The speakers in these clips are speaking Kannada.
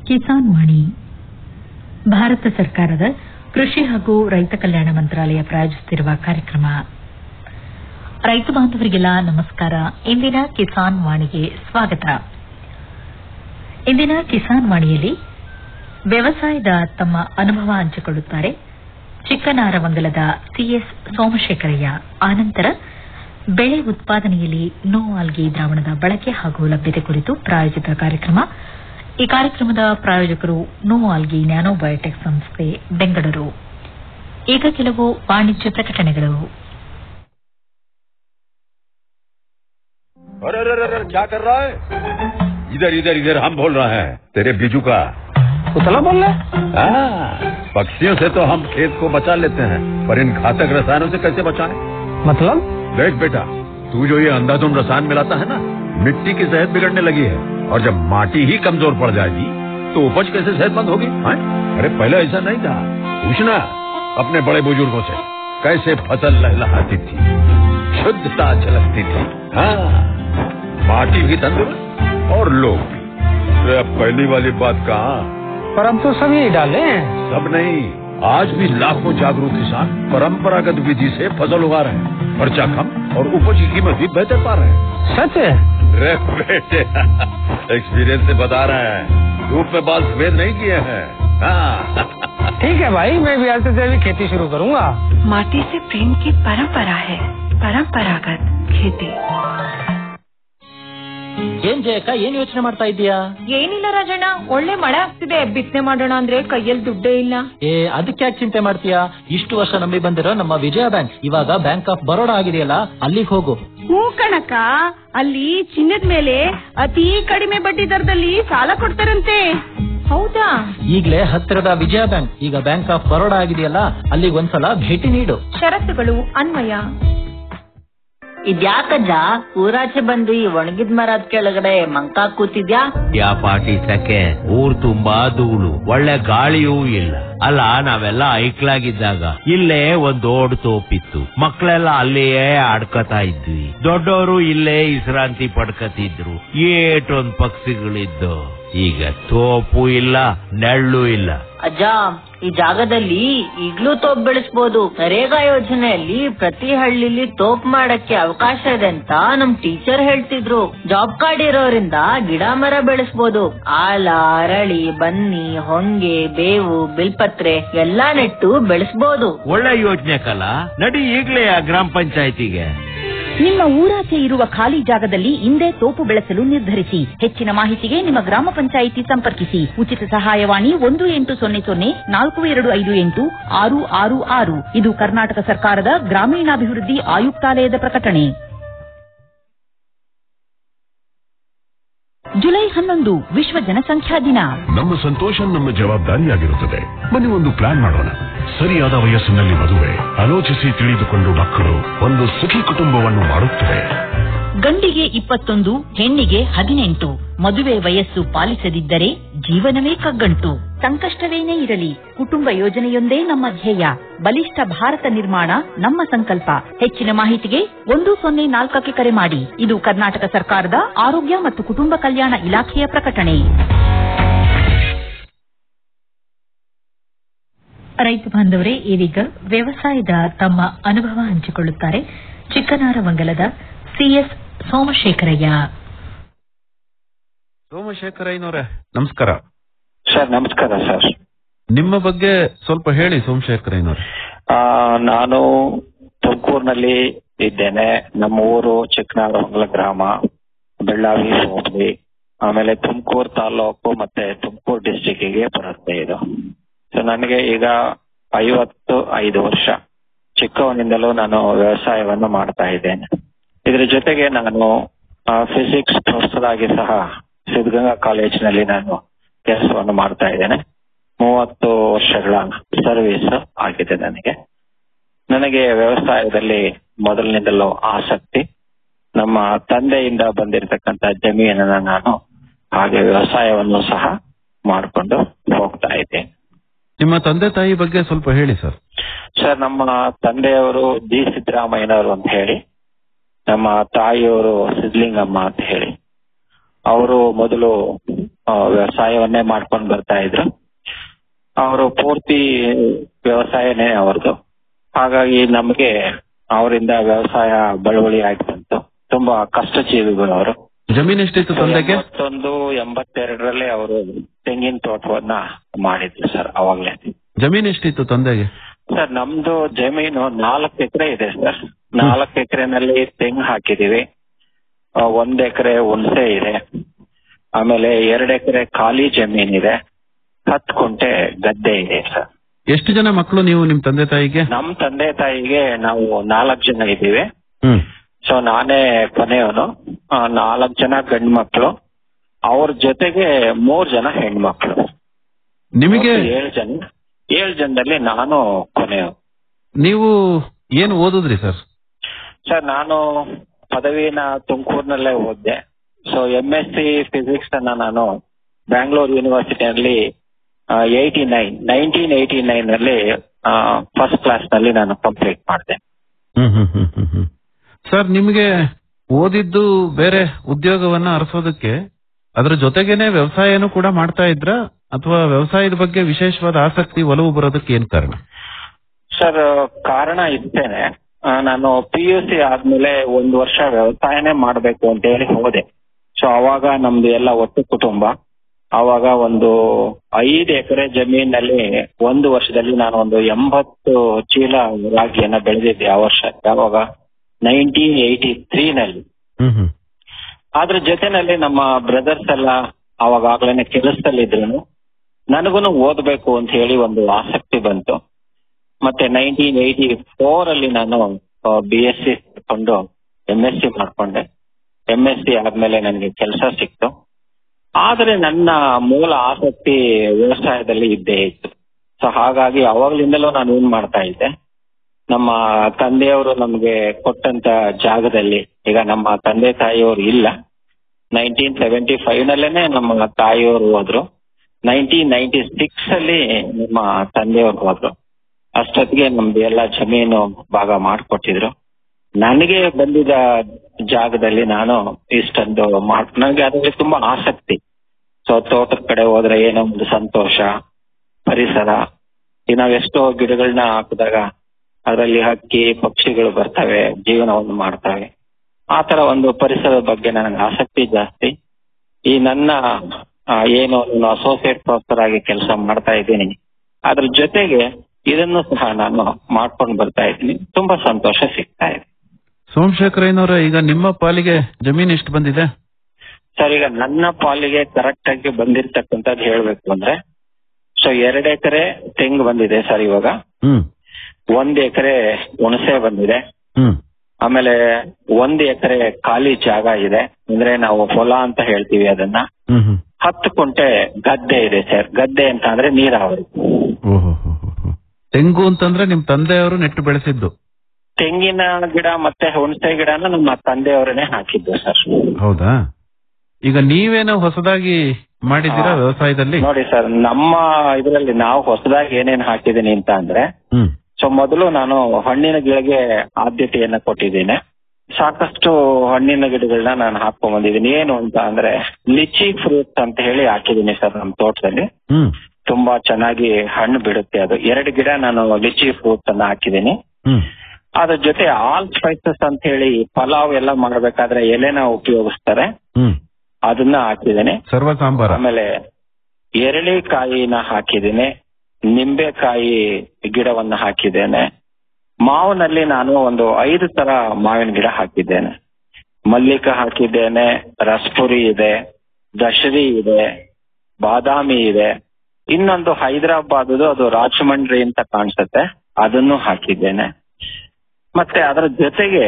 ಕಿಸಾನ್ ವಾಣಿ ಭಾರತ ಸರ್ಕಾರದ ಕೃಷಿ ಹಾಗೂ ರೈತ ಕಲ್ಯಾಣ ಮಂತ್ರಾಲಯ ಪ್ರಾಯೋಜಿಸುತ್ತಿರುವ ಕಾರ್ಯಕ್ರಮ ರೈತ ಬಾಂಧವರಿಗೆಲ್ಲ ನಮಸ್ಕಾರ ಇಂದಿನ ಕಿಸಾನ್ ವಾಣಿಗೆ ಸ್ವಾಗತ ಇಂದಿನ ಕಿಸಾನ್ ವಾಣಿಯಲ್ಲಿ ವ್ಯವಸಾಯದ ತಮ್ಮ ಅನುಭವ ಹಂಚಿಕೊಳ್ಳುತ್ತಾರೆ ಚಿಕ್ಕನಾರವಂಗಲದ ಸಿಎಸ್ ಸೋಮಶೇಖರಯ್ಯ ಆನಂತರ ಬೆಳೆ ಉತ್ಪಾದನೆಯಲ್ಲಿ ನೋ ಆಲ್ಗಿ ದ್ರಾವಣದ ಬಳಕೆ ಹಾಗೂ ಲಭ್ಯತೆ ಕುರಿತು ಪ್ರಾಯೋಜಿತ ಕಾರ್ಯಕ್ರಮ ಈ ಕಾರ್ಯಕ್ರಮದ ಪ್ರಾಯೋಜಕರು ನೋ ಆಲ್ಗಿ ನ್ಯಾನೋಬಯೋಟೆಕ್ ಸಂಸ್ಥೆ ಬೆಂಗಳೂರು ಈಗ ಕೆಲವು ವಾಣಿಜ್ಯ ಪ್ರಕಟಣೆಗಳು अरे अरे अरे अरे, क्या कर रहा है इधर इधर इधर हम बोल रहे हैं तेरे बीजू का उतला बोल रहे हाँ, पक्षियों से तो हम खेत को बचा लेते हैं पर इन घातक रसायनों से कैसे बचाएं? मतलब देख बेटा तू जो ये अंधाधुंध रसायन मिलाता है ना मिट्टी की सेहत बिगड़ने लगी है और जब माटी ही कमजोर पड़ जाएगी तो उपज कैसे सेहतमंद होगी हाँ? अरे पहले ऐसा नहीं था पूछना अपने बड़े बुजुर्गों से कैसे फसल लहलहाती थी शुद्धता झलकती थी हाँ माटी भी तंदुरुस्त और लोग भी अरे अब पहली वाली बात कहाँ पर अब तो सब यही डाले हैं सब नहीं आज भी लाखों जागरूक किसान परंपरागत विधि से फसल उगा रहे हैं खर्चा कम और उपज की कीमत भी बेहतर पा रहे हैं सच है रे बेटे एक्सपीरियंस से बता रहे हैं धूप में बाल सफेद नहीं किए हैं हाँ ठीक है भाई मैं भी आज से जैविक खेती शुरू करूंगा माटी से प्रेम की परंपरा है परंपरागत खेती ಏನ್ ಜಯಕ್ಕ ಏನ್ ಯೋಚನೆ ಮಾಡ್ತಾ ಇದೀಯಾ ಏನಿಲ್ಲ ರಾಜಣ್ಣ ಒಳ್ಳೆ ಮಳೆ ಆಗ್ತಿದೆ ಬಿತ್ತನೆ ಮಾಡೋಣ ಅಂದ್ರೆ ಕೈಯಲ್ಲಿ ದುಡ್ಡೇ ಇಲ್ಲ ಏ ಅದಕ್ಕೆ ಯಾಕೆ ಚಿಂತೆ ಮಾಡ್ತೀಯಾ ಇಷ್ಟು ವರ್ಷ ನಂಬಿ ಬಂದಿರೋ ನಮ್ಮ ವಿಜಯ ಬ್ಯಾಂಕ್ ಇವಾಗ ಬ್ಯಾಂಕ್ ಆಫ್ ಬರೋಡಾ ಆಗಿದೆಯಲ್ಲ ಅಲ್ಲಿಗೆ ಹೋಗು ಹ್ಞೂ ಕಣಕ್ಕ ಅಲ್ಲಿ ಚಿನ್ನದ ಮೇಲೆ ಅತಿ ಕಡಿಮೆ ಬಡ್ಡಿ ದರದಲ್ಲಿ ಸಾಲ ಕೊಡ್ತಾರಂತೆ ಹೌದಾ ಈಗ್ಲೇ ಹತ್ತಿರದ ವಿಜಯ ಬ್ಯಾಂಕ್ ಈಗ ಬ್ಯಾಂಕ್ ಆಫ್ ಬರೋಡಾ ಆಗಿದೆಯಲ್ಲ ಅಲ್ಲಿಗೆ ಒಂದ್ಸಲ ಭೇಟಿ ನೀಡು ಷರತ್ತುಗಳು ಅನ್ವಯ ಇದ್ಯಾಕಜ್ಜ ಊರಾಚೆ ಬಂದು ಈ ಒಣಗಿದ ಮರದ ಕೆಳಗಡೆ ಮಂಕ ಕೂತಿದ್ಯಾ ಯಾ ಪಾಟಿ ಸಕೆ ಊರ್ ತುಂಬಾ ಧೂಳು ಒಳ್ಳೆ ಗಾಳಿಯೂ ಇಲ್ಲ ಅಲ್ಲ ನಾವೆಲ್ಲ ಐಕ್ಲಾಗಿದ್ದಾಗ ಇಲ್ಲೇ ಒಂದ್ ದೊಡ್ಡ ತೋಪಿತ್ತು ಮಕ್ಳೆಲ್ಲ ಅಲ್ಲಿಯೇ ಆಡ್ಕತಾ ಇದ್ವಿ ದೊಡ್ಡವರು ಇಲ್ಲೇ ವಿಶ್ರಾಂತಿ ಪಡ್ಕತಿದ್ರು ಏಟೊಂದ್ ಪಕ್ಷಿಗಳಿದ್ದು ಈಗ ತೋಪು ಇಲ್ಲ ನೆಳ್ಳು ಇಲ್ಲ ಅಜ್ಜ ಈ ಜಾಗದಲ್ಲಿ ಈಗ್ಲೂ ತೋಪ್ ಬೆಳೆಸ್ಬೋದು ನರೇಗಾ ಯೋಜನೆಯಲ್ಲಿ ಪ್ರತಿ ಹಳ್ಳಿಲಿ ತೋಪ್ ಮಾಡಕ್ಕೆ ಅವಕಾಶ ಇದೆ ಅಂತ ನಮ್ ಟೀಚರ್ ಹೇಳ್ತಿದ್ರು ಜಾಬ್ ಕಾರ್ಡ್ ಇರೋರಿಂದ ಗಿಡ ಮರ ಬೆಳೆಸ್ಬೋದು ಆಲ ಅರಳಿ ಬನ್ನಿ ಹೊಂಗೆ ಬೇವು ಬಿಲ್ಪತ್ರೆ ಎಲ್ಲಾ ನೆಟ್ಟು ಬೆಳೆಸ್ಬೋದು ಒಳ್ಳೆ ಯೋಜನೆ ಕಲ ನಡಿ ಈಗ್ಲೇ ಆ ಗ್ರಾಮ ಪಂಚಾಯತಿಗೆ ನಿಮ್ಮ ಊರಾಚೆ ಇರುವ ಖಾಲಿ ಜಾಗದಲ್ಲಿ ಇಂದೇ ತೋಪು ಬೆಳೆಸಲು ನಿರ್ಧರಿಸಿ ಹೆಚ್ಚಿನ ಮಾಹಿತಿಗೆ ನಿಮ್ಮ ಗ್ರಾಮ ಪಂಚಾಯಿತಿ ಸಂಪರ್ಕಿಸಿ ಉಚಿತ ಸಹಾಯವಾಣಿ ಒಂದು ಎಂಟು ಸೊನ್ನೆ ಸೊನ್ನೆ ನಾಲ್ಕು ಎರಡು ಐದು ಎಂಟು ಆರು ಆರು ಆರು ಇದು ಕರ್ನಾಟಕ ಸರ್ಕಾರದ ಗ್ರಾಮೀಣಾಭಿವೃದ್ಧಿ ಆಯುಕ್ತಾಲಯದ ಪ್ರಕಟಣೆ ಜುಲೈ ಹನ್ನೊಂದು ವಿಶ್ವ ಜನಸಂಖ್ಯಾ ದಿನ ನಮ್ಮ ಸಂತೋಷ ನಮ್ಮ ಜವಾಬ್ದಾರಿಯಾಗಿರುತ್ತದೆ ಬನ್ನಿ ಒಂದು ಪ್ಲಾನ್ ಮಾಡೋಣ ಸರಿಯಾದ ವಯಸ್ಸಿನಲ್ಲಿ ಮದುವೆ ಆಲೋಚಿಸಿ ತಿಳಿದುಕೊಂಡು ಮಕ್ಕಳು ಒಂದು ಸುಖಿ ಕುಟುಂಬವನ್ನು ಮಾಡುತ್ತದೆ ಗಂಡಿಗೆ ಇಪ್ಪತ್ತೊಂದು ಹೆಣ್ಣಿಗೆ ಹದಿನೆಂಟು ಮದುವೆ ವಯಸ್ಸು ಪಾಲಿಸದಿದ್ದರೆ ಜೀವನವೇ ಕಗ್ಗಂಟು ಸಂಕಷ್ಟವೇನೇ ಇರಲಿ ಕುಟುಂಬ ಯೋಜನೆಯೊಂದೇ ನಮ್ಮ ಧ್ಯೇಯ ಬಲಿಷ್ಠ ಭಾರತ ನಿರ್ಮಾಣ ನಮ್ಮ ಸಂಕಲ್ಪ ಹೆಚ್ಚಿನ ಮಾಹಿತಿಗೆ ಒಂದು ಸೊನ್ನೆ ನಾಲ್ಕಕ್ಕೆ ಕರೆ ಮಾಡಿ ಇದು ಕರ್ನಾಟಕ ಸರ್ಕಾರದ ಆರೋಗ್ಯ ಮತ್ತು ಕುಟುಂಬ ಕಲ್ಯಾಣ ಇಲಾಖೆಯ ಪ್ರಕಟಣೆ ರೈತ ಬಾಂಧವರೇ ಇದೀಗ ವ್ಯವಸಾಯದ ತಮ್ಮ ಅನುಭವ ಹಂಚಿಕೊಳ್ಳುತ್ತಾರೆ ಚಿಕ್ಕನಾರವಂಗಲದ ಸಿಎಸ್ ಸೋಮಶೇಖರಯ್ಯ ಸೋಮಶೇಖರಯ್ಯನವರೇ ನಮಸ್ಕಾರ ಸರ್ ನಮಸ್ಕಾರ ಸರ್ ನಿಮ್ಮ ಬಗ್ಗೆ ಸ್ವಲ್ಪ ಹೇಳಿ ಸೋಮಶೇಖರಯ್ಯನವರೇ ಆ, ನಾನು ತುಮಕೂರಿನಲ್ಲಿ ಇದ್ದೇನೆ ನಮ್ಮ ಊರು ಚಿಕ್ಕನಾಗಮಂಗಲ ಗ್ರಾಮ ಬೆಳ್ಳಾವಿ ಹೋಬಳಿ ಆಮೇಲೆ ತುಮಕೂರು ತಾಲೂಕು ಮತ್ತೆ ತುಮಕೂರು ಡಿಸ್ಟಿಕ್ಕಿಗೆ ಬರುತ್ತೆ ಇದು ಸೊ ನನಗೆ ಈಗ ಐವತ್ತು ಐದು ವರ್ಷ ಚಿಕ್ಕವನಿಂದಲೂ ನಾನು ವ್ಯವಸಾಯವನ್ನು ಮಾಡ್ತಾ ಇದ್ದೇನೆ ಇದರ ಜೊತೆಗೆ ನಾನು ಫಿಸಿಕ್ಸ್ ಪ್ರೊಫೆಸರ್ ಆಗಿ ಸಹ ಸಿದ್ಧಗಂಗಾ ಕಾಲೇಜಿನಲ್ಲಿ ನಾನು ಕೆಲಸವನ್ನು ಮಾಡ್ತಾ ಇದ್ದೇನೆ ಮೂವತ್ತು ವರ್ಷಗಳ ಸರ್ವಿಸ್ ಆಗಿದೆ ನನಗೆ ನನಗೆ ವ್ಯವಸಾಯದಲ್ಲಿ ಮೊದಲಿನಿಂದಲೂ ಆಸಕ್ತಿ ನಮ್ಮ ತಂದೆಯಿಂದ ಬಂದಿರತಕ್ಕಂತ ಜಮೀನನ್ನ ನಾನು ಹಾಗೆ ವ್ಯವಸಾಯವನ್ನು ಸಹ ಮಾಡಿಕೊಂಡು ಹೋಗ್ತಾ ಇದ್ದೇನೆ ನಿಮ್ಮ ತಂದೆ ತಾಯಿ ಬಗ್ಗೆ ಸ್ವಲ್ಪ ಹೇಳಿ ಸರ್ ಸರ್ ನಮ್ಮ ತಂದೆಯವರು ಜಿ ಸಿದ್ದರಾಮಯ್ಯನವರು ಅಂತ ಹೇಳಿ ನಮ್ಮ ತಾಯಿಯವರು ಸಿದ್ಲಿಂಗಮ್ಮ ಅಂತ ಹೇಳಿ ಅವರು ಮೊದಲು ಆ, ವ್ಯವಸಾಯವನ್ನೇ ಮಾಡ್ಕೊಂಡು ಬರ್ತಾ ಇದ್ರು ಅವರು ಪೂರ್ತಿ ವ್ಯವಸಾಯನೇ ಅವ್ರದ್ದು ಹಾಗಾಗಿ ನಮಗೆ ಅವರಿಂದ ವ್ಯವಸಾಯ ಬಳುವಳಿ ಆಗಿ ಬಂತು ತುಂಬಾ ಕಷ್ಟ ಜೀವಿಗಳು ಅವರು ಜಮೀನ್ ಎಷ್ಟಿತ್ತು ತಂದೆಗೆ ಎಂಬತ್ತೊಂದು ಎಂಬತ್ತೆರಡರಲ್ಲಿ ಅವರು ತೆಂಗಿನ ತೋಟವನ್ನ ಮಾಡಿದ್ರು ಸರ್ ಅವಾಗ್ಲೇ ಜಮೀನ್ ಎಷ್ಟಿತ್ತು ತಂದೆಗೆ ಸರ್ ನಮ್ದು ಜಮೀನು ನಾಲ್ಕು ಎಕರೆ ಇದೆ ಸರ್ ನಾಲ್ಕು ಎಕರೆನಲ್ಲಿ ತೆಂಗು ಹಾಕಿದೀವಿ ಆ, ಒಂದ್ ಎಕರೆ ಹುಣಸೆ ಇದೆ ಆಮೇಲೆ ಎರಡ್ ಎಕರೆ ಖಾಲಿ ಜಮೀನ್ ಇದೆ ಹತ್ತು ಕುಂಟೆ ಗದ್ದೆ ಇದೆ ಸರ್ ಎಷ್ಟು ಜನ ಮಕ್ಕಳು ನೀವು ನಿಮ್ ತಂದೆ ತಾಯಿಗೆ ನಮ್ ತಂದೆ ತಾಯಿಗೆ ನಾವು ನಾಲ್ಕು ಜನ ಇದ್ದೀವಿ ಹ್ಮ್ ಸೊ ನಾನೇ ಕೊನೆಯವನು ನಾಲ್ಕು ಜನ ಗಂಡು ಮಕ್ಕಳು ಅವ್ರ ಜೊತೆಗೆ ಮೂರ್ ಜನ ಹೆಣ್ಮಕ್ಳು ನಿಮಗೆ ಒಟ್ಟು ಏಳು ಜನ ಏಳು ಜನದಲ್ಲಿ ನಾನು ಕೊನೆಯವ ನೀವು ಏನ್ ಓದಿದ್ರಿ ಸರ್ ಸರ್ ನಾನು ಪದವಿನ ತುಮಕೂರಿನಲ್ಲೇ ಓದಿದೆ so M S C physics ಅನ್ನ ನಾನು ಬ್ಯಾಂಗ್ಳೂರ್ ಯೂನಿವರ್ಸಿಟಿಯಲ್ಲಿ eighty nine nineteen eighty nine ಅಲ್ಲಿ ಫಸ್ಟ್ ಕ್ಲಾಸ್ ನಲ್ಲಿ ನಾನು ಕಂಪ್ಲೀಟ್ ಮಾಡಿದೆ ಹ್ಮ್ ಹ್ಮ್ ಹ್ಮ್ ಹ್ಮ್ ಹ್ಮ್ ಸರ್ ನಿಮಗೆ ಓದಿದ್ದು ಬೇರೆ ಉದ್ಯೋಗವನ್ನ ಅರಸೋದಕ್ಕೆ ಅದ್ರ ಜೊತೆಗೇನೆ ವ್ಯವಸಾಯನೂ ಕೂಡ ಮಾಡ್ತಾ ಇದ್ರ ಅಥವಾ ವ್ಯವಸಾಯದ ಬಗ್ಗೆ ವಿಶೇಷವಾದ ಆಸಕ್ತಿ ಒಲವು ಬರೋದಕ್ಕೆ ಏನ್ ಕಾರಣ ಸರ್ ಕಾರಣ ಇಷ್ಟೇನೆ ಆ, ನಾನು ಪಿ ಯು ಸಿ ಆದ್ಮೇಲೆ ಒಂದು ವರ್ಷ ವ್ಯವಸಾಯನೇ ಮಾಡ್ಬೇಕು ಅಂತ ಹೇಳಿ ಹೋದೆ ಸೊ ಅವಾಗ ನಮ್ದು ಎಲ್ಲ ಒಟ್ಟು ಕುಟುಂಬ ಅವಾಗ ಒಂದು ಐದು ಎಕರೆ ಜಮೀನಲ್ಲಿ ಒಂದು ವರ್ಷದಲ್ಲಿ ನಾನು ಒಂದು ಎಂಬತ್ತು ಚೀಲ ರಾಗಿಯನ್ನ ಬೆಳೆದಿದ್ದೆ ಆ ವರ್ಷ ಯಾವಾಗ ನೈನ್ಟೀನ್ ಏಯ್ಟಿ ತ್ರೀನಲ್ಲಿ ಹ್ಮ್ ಹ್ಮ್ ಅದ್ರ ಜೊತೆನಲ್ಲಿ ನಮ್ಮ ಬ್ರದರ್ಸ್ ಎಲ್ಲ ಅವಾಗಲೇ ಕೆಲಸದಲ್ಲಿದ್ರು ನನಗೂ ಓದ್ಬೇಕು ಅಂತ ಹೇಳಿ ಒಂದು ಆಸಕ್ತಿ ಬಂತು ಮತ್ತೆ ನೈನ್ಟೀನ್ ಏಯ್ಟಿ ಫೋರ್ ಅಲ್ಲಿ ನಾನು ಬಿ ಎಸ್ ಸಿ ಕೊಂಡು ಎಂ ಎಸ್ ಸಿ ಮಾಡ್ಕೊಂಡೆ ಎಂ ಎಸ್ ಸಿ ಆದ್ಮೇಲೆ ನನಗೆ ಕೆಲಸ ಸಿಕ್ತು ಆದ್ರೆ ನನ್ನ ಮೂಲ ಆಸಕ್ತಿ ವ್ಯವಸಾಯದಲ್ಲಿ ಇದ್ದೇ ಇತ್ತು ಸೊ ಹಾಗಾಗಿ ಅವಾಗ್ಲಿಂದಲೂ ನಾನು ಏನ್ ಮಾಡ್ತಾ ಇದ್ದೆ ನಮ್ಮ ತಂದೆಯವರು ನಮ್ಗೆ ಕೊಟ್ಟಂತ ಜಾಗದಲ್ಲಿ ಈಗ ನಮ್ಮ ತಂದೆ ತಾಯಿಯವರು ಇಲ್ಲ ನೈನ್ಟೀನ್ ಸೆವೆಂಟಿ ಫೈವ್ ನಲ್ಲೇನೆ ನಮ್ಮ ತಾಯಿಯವರು ಹೋದ್ರು ನೈನ್ಟೀನ್ ನೈನ್ಟಿ ಸಿಕ್ಸ್ ಅಲ್ಲಿ ನಮ್ಮ ತಂದೆಯವರು ಹೋದ್ರು ಅಷ್ಟೊತ್ತಿಗೆ ನಮ್ದು ಎಲ್ಲ ಜಮೀನು ಭಾಗ ಮಾಡಿಕೊಟ್ಟಿದ್ರು ನನಗೆ ಬಂದಿದ್ದ ಜಾಗದಲ್ಲಿ ನಾನು ಇಷ್ಟೊಂದು ಮಾಡ್ ನನಗೆ ಅದರಲ್ಲಿ ತುಂಬಾ ಆಸಕ್ತಿ ಸೊ ತೋಟದ ಕಡೆ ಹೋದ್ರೆ ಏನೋ ಒಂದು ಸಂತೋಷ ಪರಿಸರ ಈಗ ನಾವ್ ಎಷ್ಟೋ ಗಿಡಗಳನ್ನ ಹಾಕಿದಾಗ ಅದರಲ್ಲಿ ಹಕ್ಕಿ ಪಕ್ಷಿಗಳು ಬರ್ತವೆ ಜೀವನವನ್ನು ಮಾಡ್ತವೆ ಆ ತರ ಒಂದು ಪರಿಸರದ ಬಗ್ಗೆ ನನಗೆ ಆಸಕ್ತಿ ಜಾಸ್ತಿ ಈ ನನ್ನ ಆ, ಏನು ಅಸೋಸಿಯೇಟ್ ಪ್ರೊಫೆಸರ್ ಆಗಿ ಕೆಲಸ ಮಾಡ್ತಾ ಇದ್ದೀನಿ ಅದ್ರ ಜೊತೆಗೆ ಇದನ್ನು ಸಹ ನಾನು ಮಾಡ್ಕೊಂಡು ಬರ್ತಾ ಇದ್ದೀನಿ ತುಂಬಾ ಸಂತೋಷ ಸಿಗ್ತಾ ಇದೆ ಸೋಮಶೇಖರಯ್ಯನವರ ಈಗ ನಿಮ್ಮ ಪಾಲಿಗೆ ಜಮೀನ್ ಎಷ್ಟು ಬಂದಿದೆ ಸರ್ ಈಗ ನನ್ನ ಪಾಲಿಗೆ ಕರೆಕ್ಟ್ ಆಗಿ ಬಂದಿರ್ತಕ್ಕಂಥದ್ದು ಹೇಳ್ಬೇಕು ಅಂದ್ರೆ ಸೊ ಎರಡು ಎಕರೆ ತೆಂಗು ಬಂದಿದೆ ಸರ್ ಇವಾಗ ಹ್ಮ್ ಒಂದ್ ಎಕರೆ ಹುಣಸೆ ಬಂದಿದೆ ಹ್ಮ್ ಆಮೇಲೆ ಒಂದ್ ಎಕರೆ ಖಾಲಿ ಜಾಗ ಇದೆ ಅಂದ್ರೆ ನಾವು ಹೊಲ ಅಂತ ಹೇಳ್ತೀವಿ ಅದನ್ನ ಹ್ಮ್ ಹ್ಮ್ ಹತ್ತು ಕುಂಟೆ ಗದ್ದೆ ಇದೆ ಸರ್ ಗದ್ದೆ ಅಂತ ಅಂದ್ರೆ ನೀರಾವರಿ ಓಹೋ ತೆಂಗು ಅಂತಂದ್ರೆ ನಿಮ್ ತಂದೆಯವರು ನೆಟ್ಟು ಬೆಳೆಸಿದ್ದು ತೆಂಗಿನ ಗಿಡ ಮತ್ತೆ ಹುಣಸೆ ಗಿಡನ ನಮ್ಮ ತಂದೆಯವರನ್ನೇ ಹಾಕಿದ್ದು ಸರ್ ಹೌದಾ ಈಗ ನೀವೇನೋ ಹೊಸದಾಗಿ ಮಾಡಿದ್ದೀರಾ ವ್ಯವಸಾಯದಲ್ಲಿ ನೋಡಿ ಸರ್ ನಮ್ಮ ಇದರಲ್ಲಿ ನಾವು ಹೊಸದಾಗಿ ಏನೇನ್ ಹಾಕಿದ್ದೀನಿ ಅಂತ ಅಂದ್ರೆ ಹ್ಮ್ ಸೊ ಮೊದಲು ನಾನು ಹಣ್ಣಿನ ಗಿಡಗೆ ಆದ್ಯತೆಯನ್ನ ಕೊಟ್ಟಿದ್ದೀನಿ ಸಾಕಷ್ಟು ಹಣ್ಣಿನ ಗಿಡಗಳನ್ನ ನಾನು ಹಾಕೊಂಡ್ ಬಂದಿದ್ದೀನಿ ಏನು ಅಂತ ಅಂದ್ರೆ ಲಿಚಿ ಫ್ರೂಟ್ಸ್ ಅಂತ ಹೇಳಿ ಹಾಕಿದ್ದೀನಿ ಸರ್ ನಮ್ಮ ತೋಟದಲ್ಲಿ ಹ್ಮ್ ತುಂಬಾ ಚೆನ್ನಾಗಿ ಹಣ್ಣು ಬಿಡುತ್ತೆ ಅದು ಎರಡು ಗಿಡ ನಾನು ಲಿಚಿ ಫ್ರೂಟ್ಸ್ ಅನ್ನ ಹಾಕಿದ್ದೀನಿ ಹ್ಮ್ ಅದ್ರ ಜೊತೆ ಆಲ್ ಸ್ಪೈಸಸ್ ಅಂತ ಹೇಳಿ ಪಲಾವ್ ಎಲ್ಲ ಮಾಡಬೇಕಾದ್ರೆ ಎಲೆನ ಉಪಯೋಗಿಸ್ತಾರೆ ಹ್ಮ್ ಅದನ್ನ ಹಾಕಿದ್ದೀನಿ ಸರ್ವ ಸಾಂಬಾರ ಆಮೇಲೆ ಎರಳಿಕಾಯಿನ ಹಾಕಿದ್ದೀನಿ ನಿಂಬೆಕಾಯಿ ಗಿಡವನ್ನ ಹಾಕಿದ್ದೇನೆ ಮಾವಿನಲ್ಲಿ ನಾನು ಒಂದು ಐದು ತರ ಮಾವಿನ ಗಿಡ ಹಾಕಿದ್ದೇನೆ ಮಲ್ಲಿಕ ಹಾಕಿದ್ದೇನೆ ರಸ್ಪುರಿ ಇದೆ ದಶರಿ ಇದೆ ಬಾದಾಮಿ ಇದೆ ಇನ್ನೊಂದು ಹೈದರಾಬಾದ್ ಅದು ರಾಜಮಂಡ್ರಿ ಅಂತ ಕಾಣಿಸುತ್ತೆ ಅದನ್ನು ಹಾಕಿದ್ದೇನೆ ಮತ್ತೆ ಅದರ ಜೊತೆಗೆ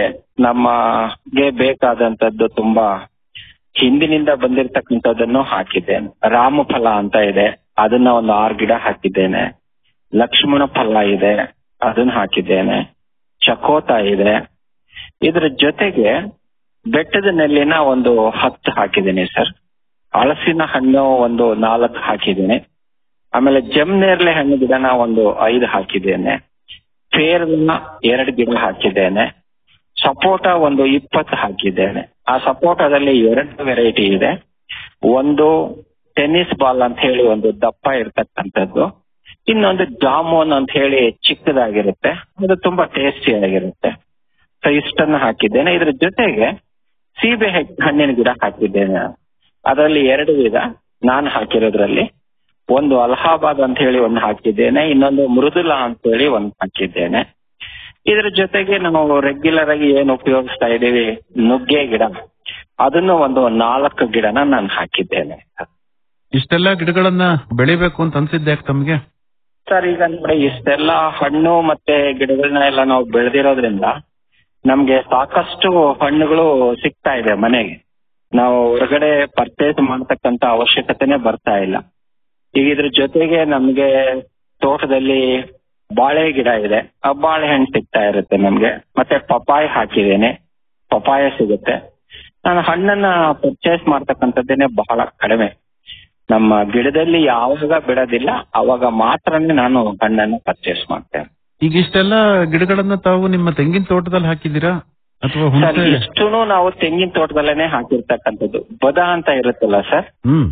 ನಮಗೆ ಬೇಕಾದಂತದ್ದು ತುಂಬಾ ಹಿಂದಿನಿಂದ ಬಂದಿರತಕ್ಕಂಥದ್ದನ್ನು ಹಾಕಿದ್ದೇನೆ ರಾಮಫಲ ಅಂತ ಇದೆ ಅದನ್ನ ಒಂದು ಆರು ಗಿಡ ಹಾಕಿದ್ದೇನೆ ಲಕ್ಷ್ಮಣ ಫಲ ಇದೆ ಅದನ್ನ ಹಾಕಿದ್ದೇನೆ ಚಕೋತ ಇದೆ ಇದ್ರ ಜೊತೆಗೆ ಬೆಟ್ಟದ ನೆಲ್ಲಿನ ಒಂದು ಹತ್ತು ಹಾಕಿದ್ದೀನಿ ಸರ್ ಹಳಸಿನ ಹಣ್ಣು ಒಂದು ನಾಲ್ಕು ಹಾಕಿದ್ದೀನಿ ಆಮೇಲೆ ಜಮ್ನೇರ್ಲೆ ಹಣ್ಣು ಗಿಡನ ಒಂದು ಐದು ಹಾಕಿದ್ದೇನೆ ಪೇರನ್ನ ಎರಡು ಗಿಡ ಹಾಕಿದ್ದೇನೆ ಸಪೋಟ ಒಂದು ಇಪ್ಪತ್ತು ಹಾಕಿದ್ದೇನೆ ಆ ಸಪೋಟದಲ್ಲಿ ಎರಡು ವೆರೈಟಿ ಇದೆ ಒಂದು ಟೆನ್ನಿಸ್ ಬಾಲ್ ಅಂತ ಹೇಳಿ ಒಂದು ದಪ್ಪ ಇರ್ತಕ್ಕಂಥದ್ದು ಇನ್ನೊಂದು ಜಾಮೂನ್ ಅಂತ ಹೇಳಿ ಚಿಕ್ಕದಾಗಿರುತ್ತೆ ಅದು ತುಂಬಾ ಟೇಸ್ಟಿ ಆಗಿರುತ್ತೆ ಸೊ ಇಷ್ಟನ್ನು ಹಾಕಿದ್ದೇನೆ ಇದ್ರ ಜೊತೆಗೆ ಸೀಬೆ ಹೆ- ಹಣ್ಣಿನ ಗಿಡ ಹಾಕಿದ್ದೇನೆ ಅದರಲ್ಲಿ ಎರಡು ವಿಧ ನಾನು ಹಾಕಿರೋದ್ರಲ್ಲಿ ಒಂದು ಅಲಹಾಬಾದ್ ಅಂತ ಹೇಳಿ ಒಂದು ಹಾಕಿದ್ದೇನೆ ಇನ್ನೊಂದು ಮೃದುಲಾ ಅಂತ ಹೇಳಿ ಒಂದು ಹಾಕಿದ್ದೇನೆ ಇದ್ರ ಜೊತೆಗೆ ನಾವು ರೆಗ್ಯುಲರ್ ಆಗಿ ಏನು ಉಪಯೋಗಿಸ್ತಾ ಇದ್ದೀವಿ ನುಗ್ಗೆ ಗಿಡ ಅದನ್ನು ಒಂದು ನಾಲ್ಕು ಗಿಡನ ನಾನು ಹಾಕಿದ್ದೇನೆ ಇಷ್ಟೆಲ್ಲ ಗಿಡಗಳನ್ನ ಬೆಳಿಬೇಕು ಅಂತ ಅನ್ಸಿದ್ದೆ ಯಾಕೆ ತಮ್ಗೆ ಸರ್ ಈಗ ನೋಡಿ ಇಷ್ಟೆಲ್ಲ ಹಣ್ಣು ಮತ್ತೆ ಗಿಡಗಳನ್ನ ಎಲ್ಲ ನಾವು ಬೆಳೆದಿರೋದ್ರಿಂದ ನಮ್ಗೆ ಸಾಕಷ್ಟು ಹಣ್ಣುಗಳು ಸಿಗ್ತಾ ಇದೆ ಮನೆಗೆ ನಾವು ಹೊರಗಡೆ ಪರ್ಚೇಸ್ ಮಾಡತಕ್ಕಂತ ಅವಶ್ಯಕತೆನೆ ಬರ್ತಾ ಇಲ್ಲ ಈಗ ಇದ್ರ ಜೊತೆಗೆ ನಮ್ಗೆ ತೋಟದಲ್ಲಿ ಬಾಳೆ ಗಿಡ ಇದೆ ಆ ಬಾಳೆಹಣ್ಣು ಸಿಗ್ತಾ ಇರುತ್ತೆ ನಮ್ಗೆ ಮತ್ತೆ ಪಪಾಯ ಹಾಕಿದ್ದೇನೆ ಪಪಾಯ ಸಿಗುತ್ತೆ ನಾನು ಹಣ್ಣನ್ನ ಪರ್ಚೇಸ್ ಮಾಡ್ತಕ್ಕಂಥದ್ದೇನೆ ಬಹಳ ಕಡಿಮೆ ನಮ್ಮ ಗಿಡದಲ್ಲಿ ಯಾವಾಗ ಬಿಡೋದಿಲ್ಲ ಅವಾಗ ಮಾತ್ರನೇ ನಾನು ಹಣ್ಣನ್ನು ಪರ್ಚೇಸ್ ಮಾಡ್ತೇನೆ ಈಗ ಇಷ್ಟೆಲ್ಲ ಗಿಡಗಳನ್ನ ತಾವು ನಿಮ್ಮ ತೆಂಗಿನ ತೋಟದಲ್ಲಿ ಹಾಕಿದ್ದೀರಾ ಅಥವಾ ಸರ್ ಹುಣಸೆ ಇಷ್ಟೂ ನಾವು ತೆಂಗಿನ ತೋಟದಲ್ಲೇನೆ ಹಾಕಿರ್ತಕ್ಕಂಥದ್ದು ಬದ ಅಂತ ಇರುತ್ತಲ್ಲ ಸರ್ ಹ್ಮ್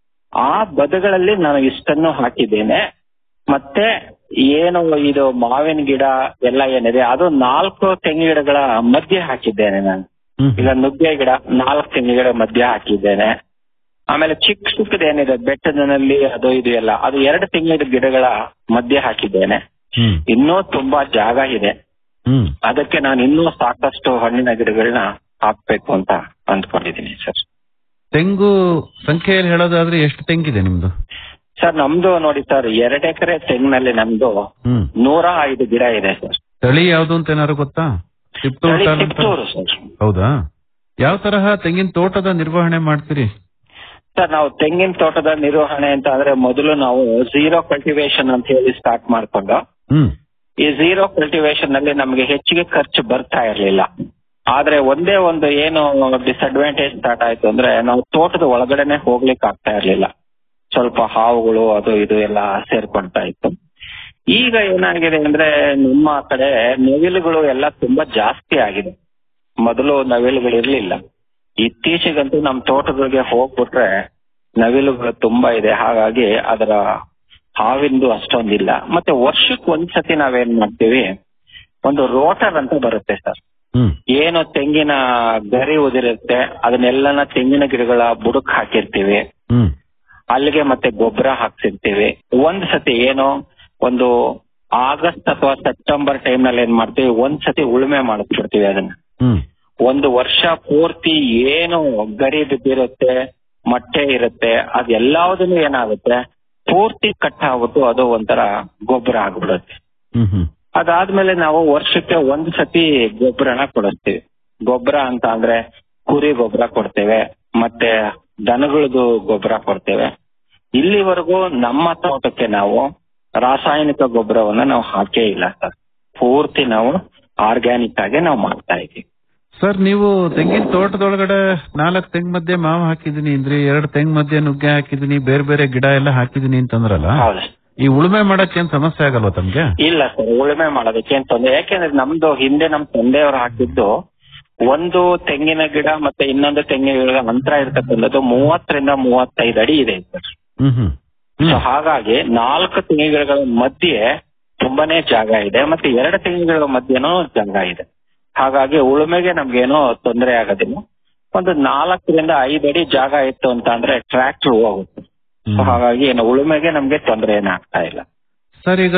ಆ ಬದಗಳಲ್ಲಿ ನಾನು ಇಷ್ಟನ್ನು ಹಾಕಿದ್ದೇನೆ ಮತ್ತೆ ಏನು ಇದು ಮಾವಿನ ಗಿಡ ಎಲ್ಲ ಏನಿದೆ ಅದು ನಾಲ್ಕು ತೆಂಗಿನ ಗಿಡಗಳ ಮಧ್ಯೆ ಹಾಕಿದ್ದೇನೆ ನಾನು ಈಗ ನುಗ್ಗೆ ಗಿಡ ನಾಲ್ಕು ತೆಂಗಿನ ಗಿಡ ಮಧ್ಯೆ ಹಾಕಿದ್ದೇನೆ ಆಮೇಲೆ ಚಿಕ್ಕ ಚಿಕ್ಕದೇನಿದೆ ಬೆಟ್ಟದಲ್ಲಿ ಅದು ಇದು ಎಲ್ಲ ಅದು ಎರಡು ತೆಂಗಿನ ಗಿಡಗಳ ಮಧ್ಯೆ ಹಾಕಿದ್ದೇನೆ ಹ್ಮ್ ಇನ್ನೂ ತುಂಬಾ ಜಾಗ ಇದೆ ಹ್ಮ್ ಅದಕ್ಕೆ ನಾನು ಇನ್ನೂ ಸಾಕಷ್ಟು ಹಣ್ಣಿನ ಗಿಡಗಳನ್ನ ಹಾಕ್ಬೇಕು ಅಂತ ಅಂದ್ಕೊಂಡಿದ್ದೀನಿ ಸರ್ ತೆಂಗು ಸಂಖ್ಯೆಯಲ್ಲಿ ಹೇಳೋದಾದ್ರೆ ಎಷ್ಟು ತೆಂಗಿದೆ ನಿಮ್ದು ಸರ್ ನಮ್ದು ನೋಡಿ ಸರ್ ಎರಡು ಎಕರೆ ತೆಂಗಿನಲ್ಲಿ ನಮ್ದು ಹ್ಮ್ ನೂರ ಐದು ಗಿಡ ಇದೆ ಸರ್ ತಳಿ ಯಾವ್ದು ಅಂತ ಏನಾದ್ರು ಗೊತ್ತಾ ಟಿಪ್ಟೂರ್ ತಳಿ ಟಾಲ್ ಅಂತ? ಕಿತ್ತೂರು ಸರ್ ಹೌದಾ ಯಾವ ತರಹ ತೆಂಗಿನ ತೋಟದ ನಿರ್ವಹಣೆ ಮಾಡ್ತೀರಿ ಸರ್ ನಾವು ತೆಂಗಿನ ತೋಟದ ನಿರ್ವಹಣೆ ಅಂತ ಅಂದ್ರೆ ಮೊದಲು ನಾವು ಝೀರೋ ಕಲ್ಟಿವೇಶನ್ ಅಂತ ಹೇಳಿ ಸ್ಟಾರ್ಟ್ ಮಾಡ್ಕೊಂಡು ಹ್ಮ್ ಈ ಝೀರೋ ಕಲ್ಟಿವೇಶನ್ ನಲ್ಲಿ ನಮಗೆ ಹೆಚ್ಚಿಗೆ ಖರ್ಚು ಬರ್ತಾ ಇರಲಿಲ್ಲ ಆದ್ರೆ ಒಂದೇ ಒಂದು ಏನು ಡಿಸಡ್ವಾಂಟೇಜ್ ಸ್ಟಾರ್ಟ್ ಆಯ್ತು ಅಂದ್ರೆ ನಾವು ತೋಟದ ಒಳಗಡೆನೆ ಹೋಗ್ಲಿಕ್ಕೆ ಆಗ್ತಾ ಇರ್ಲಿಲ್ಲ ಸ್ವಲ್ಪ ಹಾವುಗಳು ಅದು ಇದು ಎಲ್ಲ ಸೇರ್ಕೊಳ್ತಾ ಇತ್ತು ಈಗ ಏನಾಗಿದೆ ಅಂದ್ರೆ ನಮ್ಮ ಕಡೆ ನವಿಲುಗಳು ಎಲ್ಲ ತುಂಬಾ ಜಾಸ್ತಿ ಆಗಿದೆ ಮೊದಲು ನವಿಲುಗಳು ಇರ್ಲಿಲ್ಲ ಇತ್ತೀಚೆಗಂತೂ ನಮ್ಮ ತೋಟಗಳಿಗೆ ಹೋಗ್ಬಿಟ್ರೆ ನವಿಲುಗಳು ತುಂಬಾ ಇದೆ ಹಾಗಾಗಿ ಅದರ ಹಾವಿಂದು ಅಷ್ಟೊಂದಿಲ್ಲ ಮತ್ತೆ ವರ್ಷಕ್ಕೆ ಒಂದ್ಸತಿ ನಾವೇನ್ ಮಾಡ್ತೀವಿ ಒಂದು ರೋಟರ್ ಅಂತ ಬರುತ್ತೆ ಸರ್ ಹ್ಮ್ ಏನು ತೆಂಗಿನ ಗರಿ ಉದಿರುತ್ತೆ ಅದನ್ನೆಲ್ಲನ ತೆಂಗಿನ ಗಿಡಗಳ ಬುಡಕ್ ಹಾಕಿರ್ತೀವಿ ಹ್ಮ್ ಅಲ್ಲಿಗೆ ಮತ್ತೆ ಗೊಬ್ಬರ ಹಾಕ್ಸಿರ್ತೀವಿ ಒಂದ್ ಸತಿ ಏನು ಒಂದು ಆಗಸ್ಟ್ ಅಥವಾ ಸೆಪ್ಟೆಂಬರ್ ಟೈಮ್ ನಲ್ಲಿ ಏನ್ ಮಾಡ್ತೀವಿ ಒಂದ್ ಸತಿ ಉಳುಮೆ ಮಾಡಿಸ್ಬಿಡ್ತೀವಿ ಅದನ್ನ ಹ್ಮ್ ಒಂದು ವರ್ಷ ಪೂರ್ತಿ ಏನು ಗರಿ ಬಿದ್ದಿರುತ್ತೆ ಮೊಟ್ಟೆ ಇರುತ್ತೆ ಅದೆಲ್ಲದನ್ನು ಏನಾಗುತ್ತೆ ಪೂರ್ತಿ ಕಟ್ ಆಗ್ಬಿಟ್ಟು ಅದು ಒಂಥರ ಗೊಬ್ಬರ ಆಗ್ಬಿಡುತ್ತೆ ಹ್ಮ್ ಹ್ಮ್ ಅದಾದ್ಮೇಲೆ ನಾವು ವರ್ಷಕ್ಕೆ ಒಂದ್ ಸತಿ ಗೊಬ್ಬರನ ಕೊಡಿಸ್ತೀವಿ ಗೊಬ್ಬರ ಅಂತ ಅಂದ್ರೆ ಕುರಿ ಗೊಬ್ಬರ ಕೊಡ್ತೇವೆ ಮತ್ತೆ ದನಗಳದು ಗೊಬ್ಬರ ಕೊಡ್ತೇವೆ ಇಲ್ಲಿವರೆಗೂ ನಮ್ಮ ತೋಟಕ್ಕೆ ನಾವು ರಾಸಾಯನಿಕ ಗೊಬ್ಬರವನ್ನ ನಾವು ಹಾಕೇ ಇಲ್ಲ ಸರ್ ಪೂರ್ತಿ ನಾವು ಆರ್ಗ್ಯಾನಿಕ್ ಆಗಿ ನಾವು ಮಾಡ್ತಾ ಇದ್ದೀವಿ ಸರ್ ನೀವು ತೆಂಗಿನ ತೋಟದೊಳಗಡೆ ನಾಲ್ಕು ತೆಂಗ್ ಮಧ್ಯೆ ಮಾವು ಹಾಕಿದೀನಿ ಅಂದ್ರಿ ಎರಡು ತೆಂಗ್ ಮಧ್ಯೆ ನುಗ್ಗೆ ಹಾಕಿದೀನಿ ಬೇರೆ ಬೇರೆ ಗಿಡ ಎಲ್ಲ ಹಾಕಿದೀನಿ ಅಂತಂದ್ರಲ್ಲ ಹೌದು ಈ ಉಳುಮೆ ಮಾಡಕ್ಕೆ ಏನ್ ಸಮಸ್ಯೆ ಆಗಲ್ವಾ ತಮ್ಗೆ ಇಲ್ಲ ಸರ್ ಉಳುಮೆ ಮಾಡೋದಕ್ಕೆ ಏನ್ ತೊಂದ್ರೆ ಯಾಕೆಂದ್ರೆ ನಮ್ದು ಹಿಂದೆ ನಮ್ ತಂದೆಯವರು ಹಾಕಿದ್ದು ಒಂದು ತೆಂಗಿನ ಗಿಡ ಮತ್ತೆ ಇನ್ನೊಂದು ತೆಂಗಿನ ಗಿಡ ಅಂತರ ಇರ್ತಕ್ಕಂಥದ್ದು ಮೂವತ್ತರಿಂದ ಮೂವತ್ತೈದು ಅಡಿ ಇದೆ ಸರ್ ಹ್ಮ್ ಹ್ಮ್ ಸೊ ಹಾಗಾಗಿ ನಾಲ್ಕು ತೆಂಗಿನ ಗಿಡಗಳ ಮಧ್ಯೆ ತುಂಬಾನೇ ಜಾಗ ಇದೆ ಮತ್ತೆ ಎರಡು ತೆಂಗಿನ ಗಿಡಗಳ ಮಧ್ಯೆನೂ ಜಾಗ ಇದೆ ಹಾಗಾಗಿ ಉಳುಮೆಗೆ ನಮ್ಗೇನೋ ತೊಂದರೆ ಆಗೋದಿಲ್ಲ ಒಂದು ನಾಲ್ಕರಿಂದ ಐದು ಅಡಿ ಜಾಗ ಇತ್ತು ಅಂತ ಅಂದ್ರೆ ಟ್ರ್ಯಾಕ್ಟರ್ ಹೋಗುತ್ತೆ ಸೊ ಹಾಗಾಗಿ ಏನು ಉಳುಮೆಗೆ ನಮ್ಗೆ ತೊಂದರೆ ಏನಾಗ್ತಾ ಇಲ್ಲ ಸರ್ ಈಗ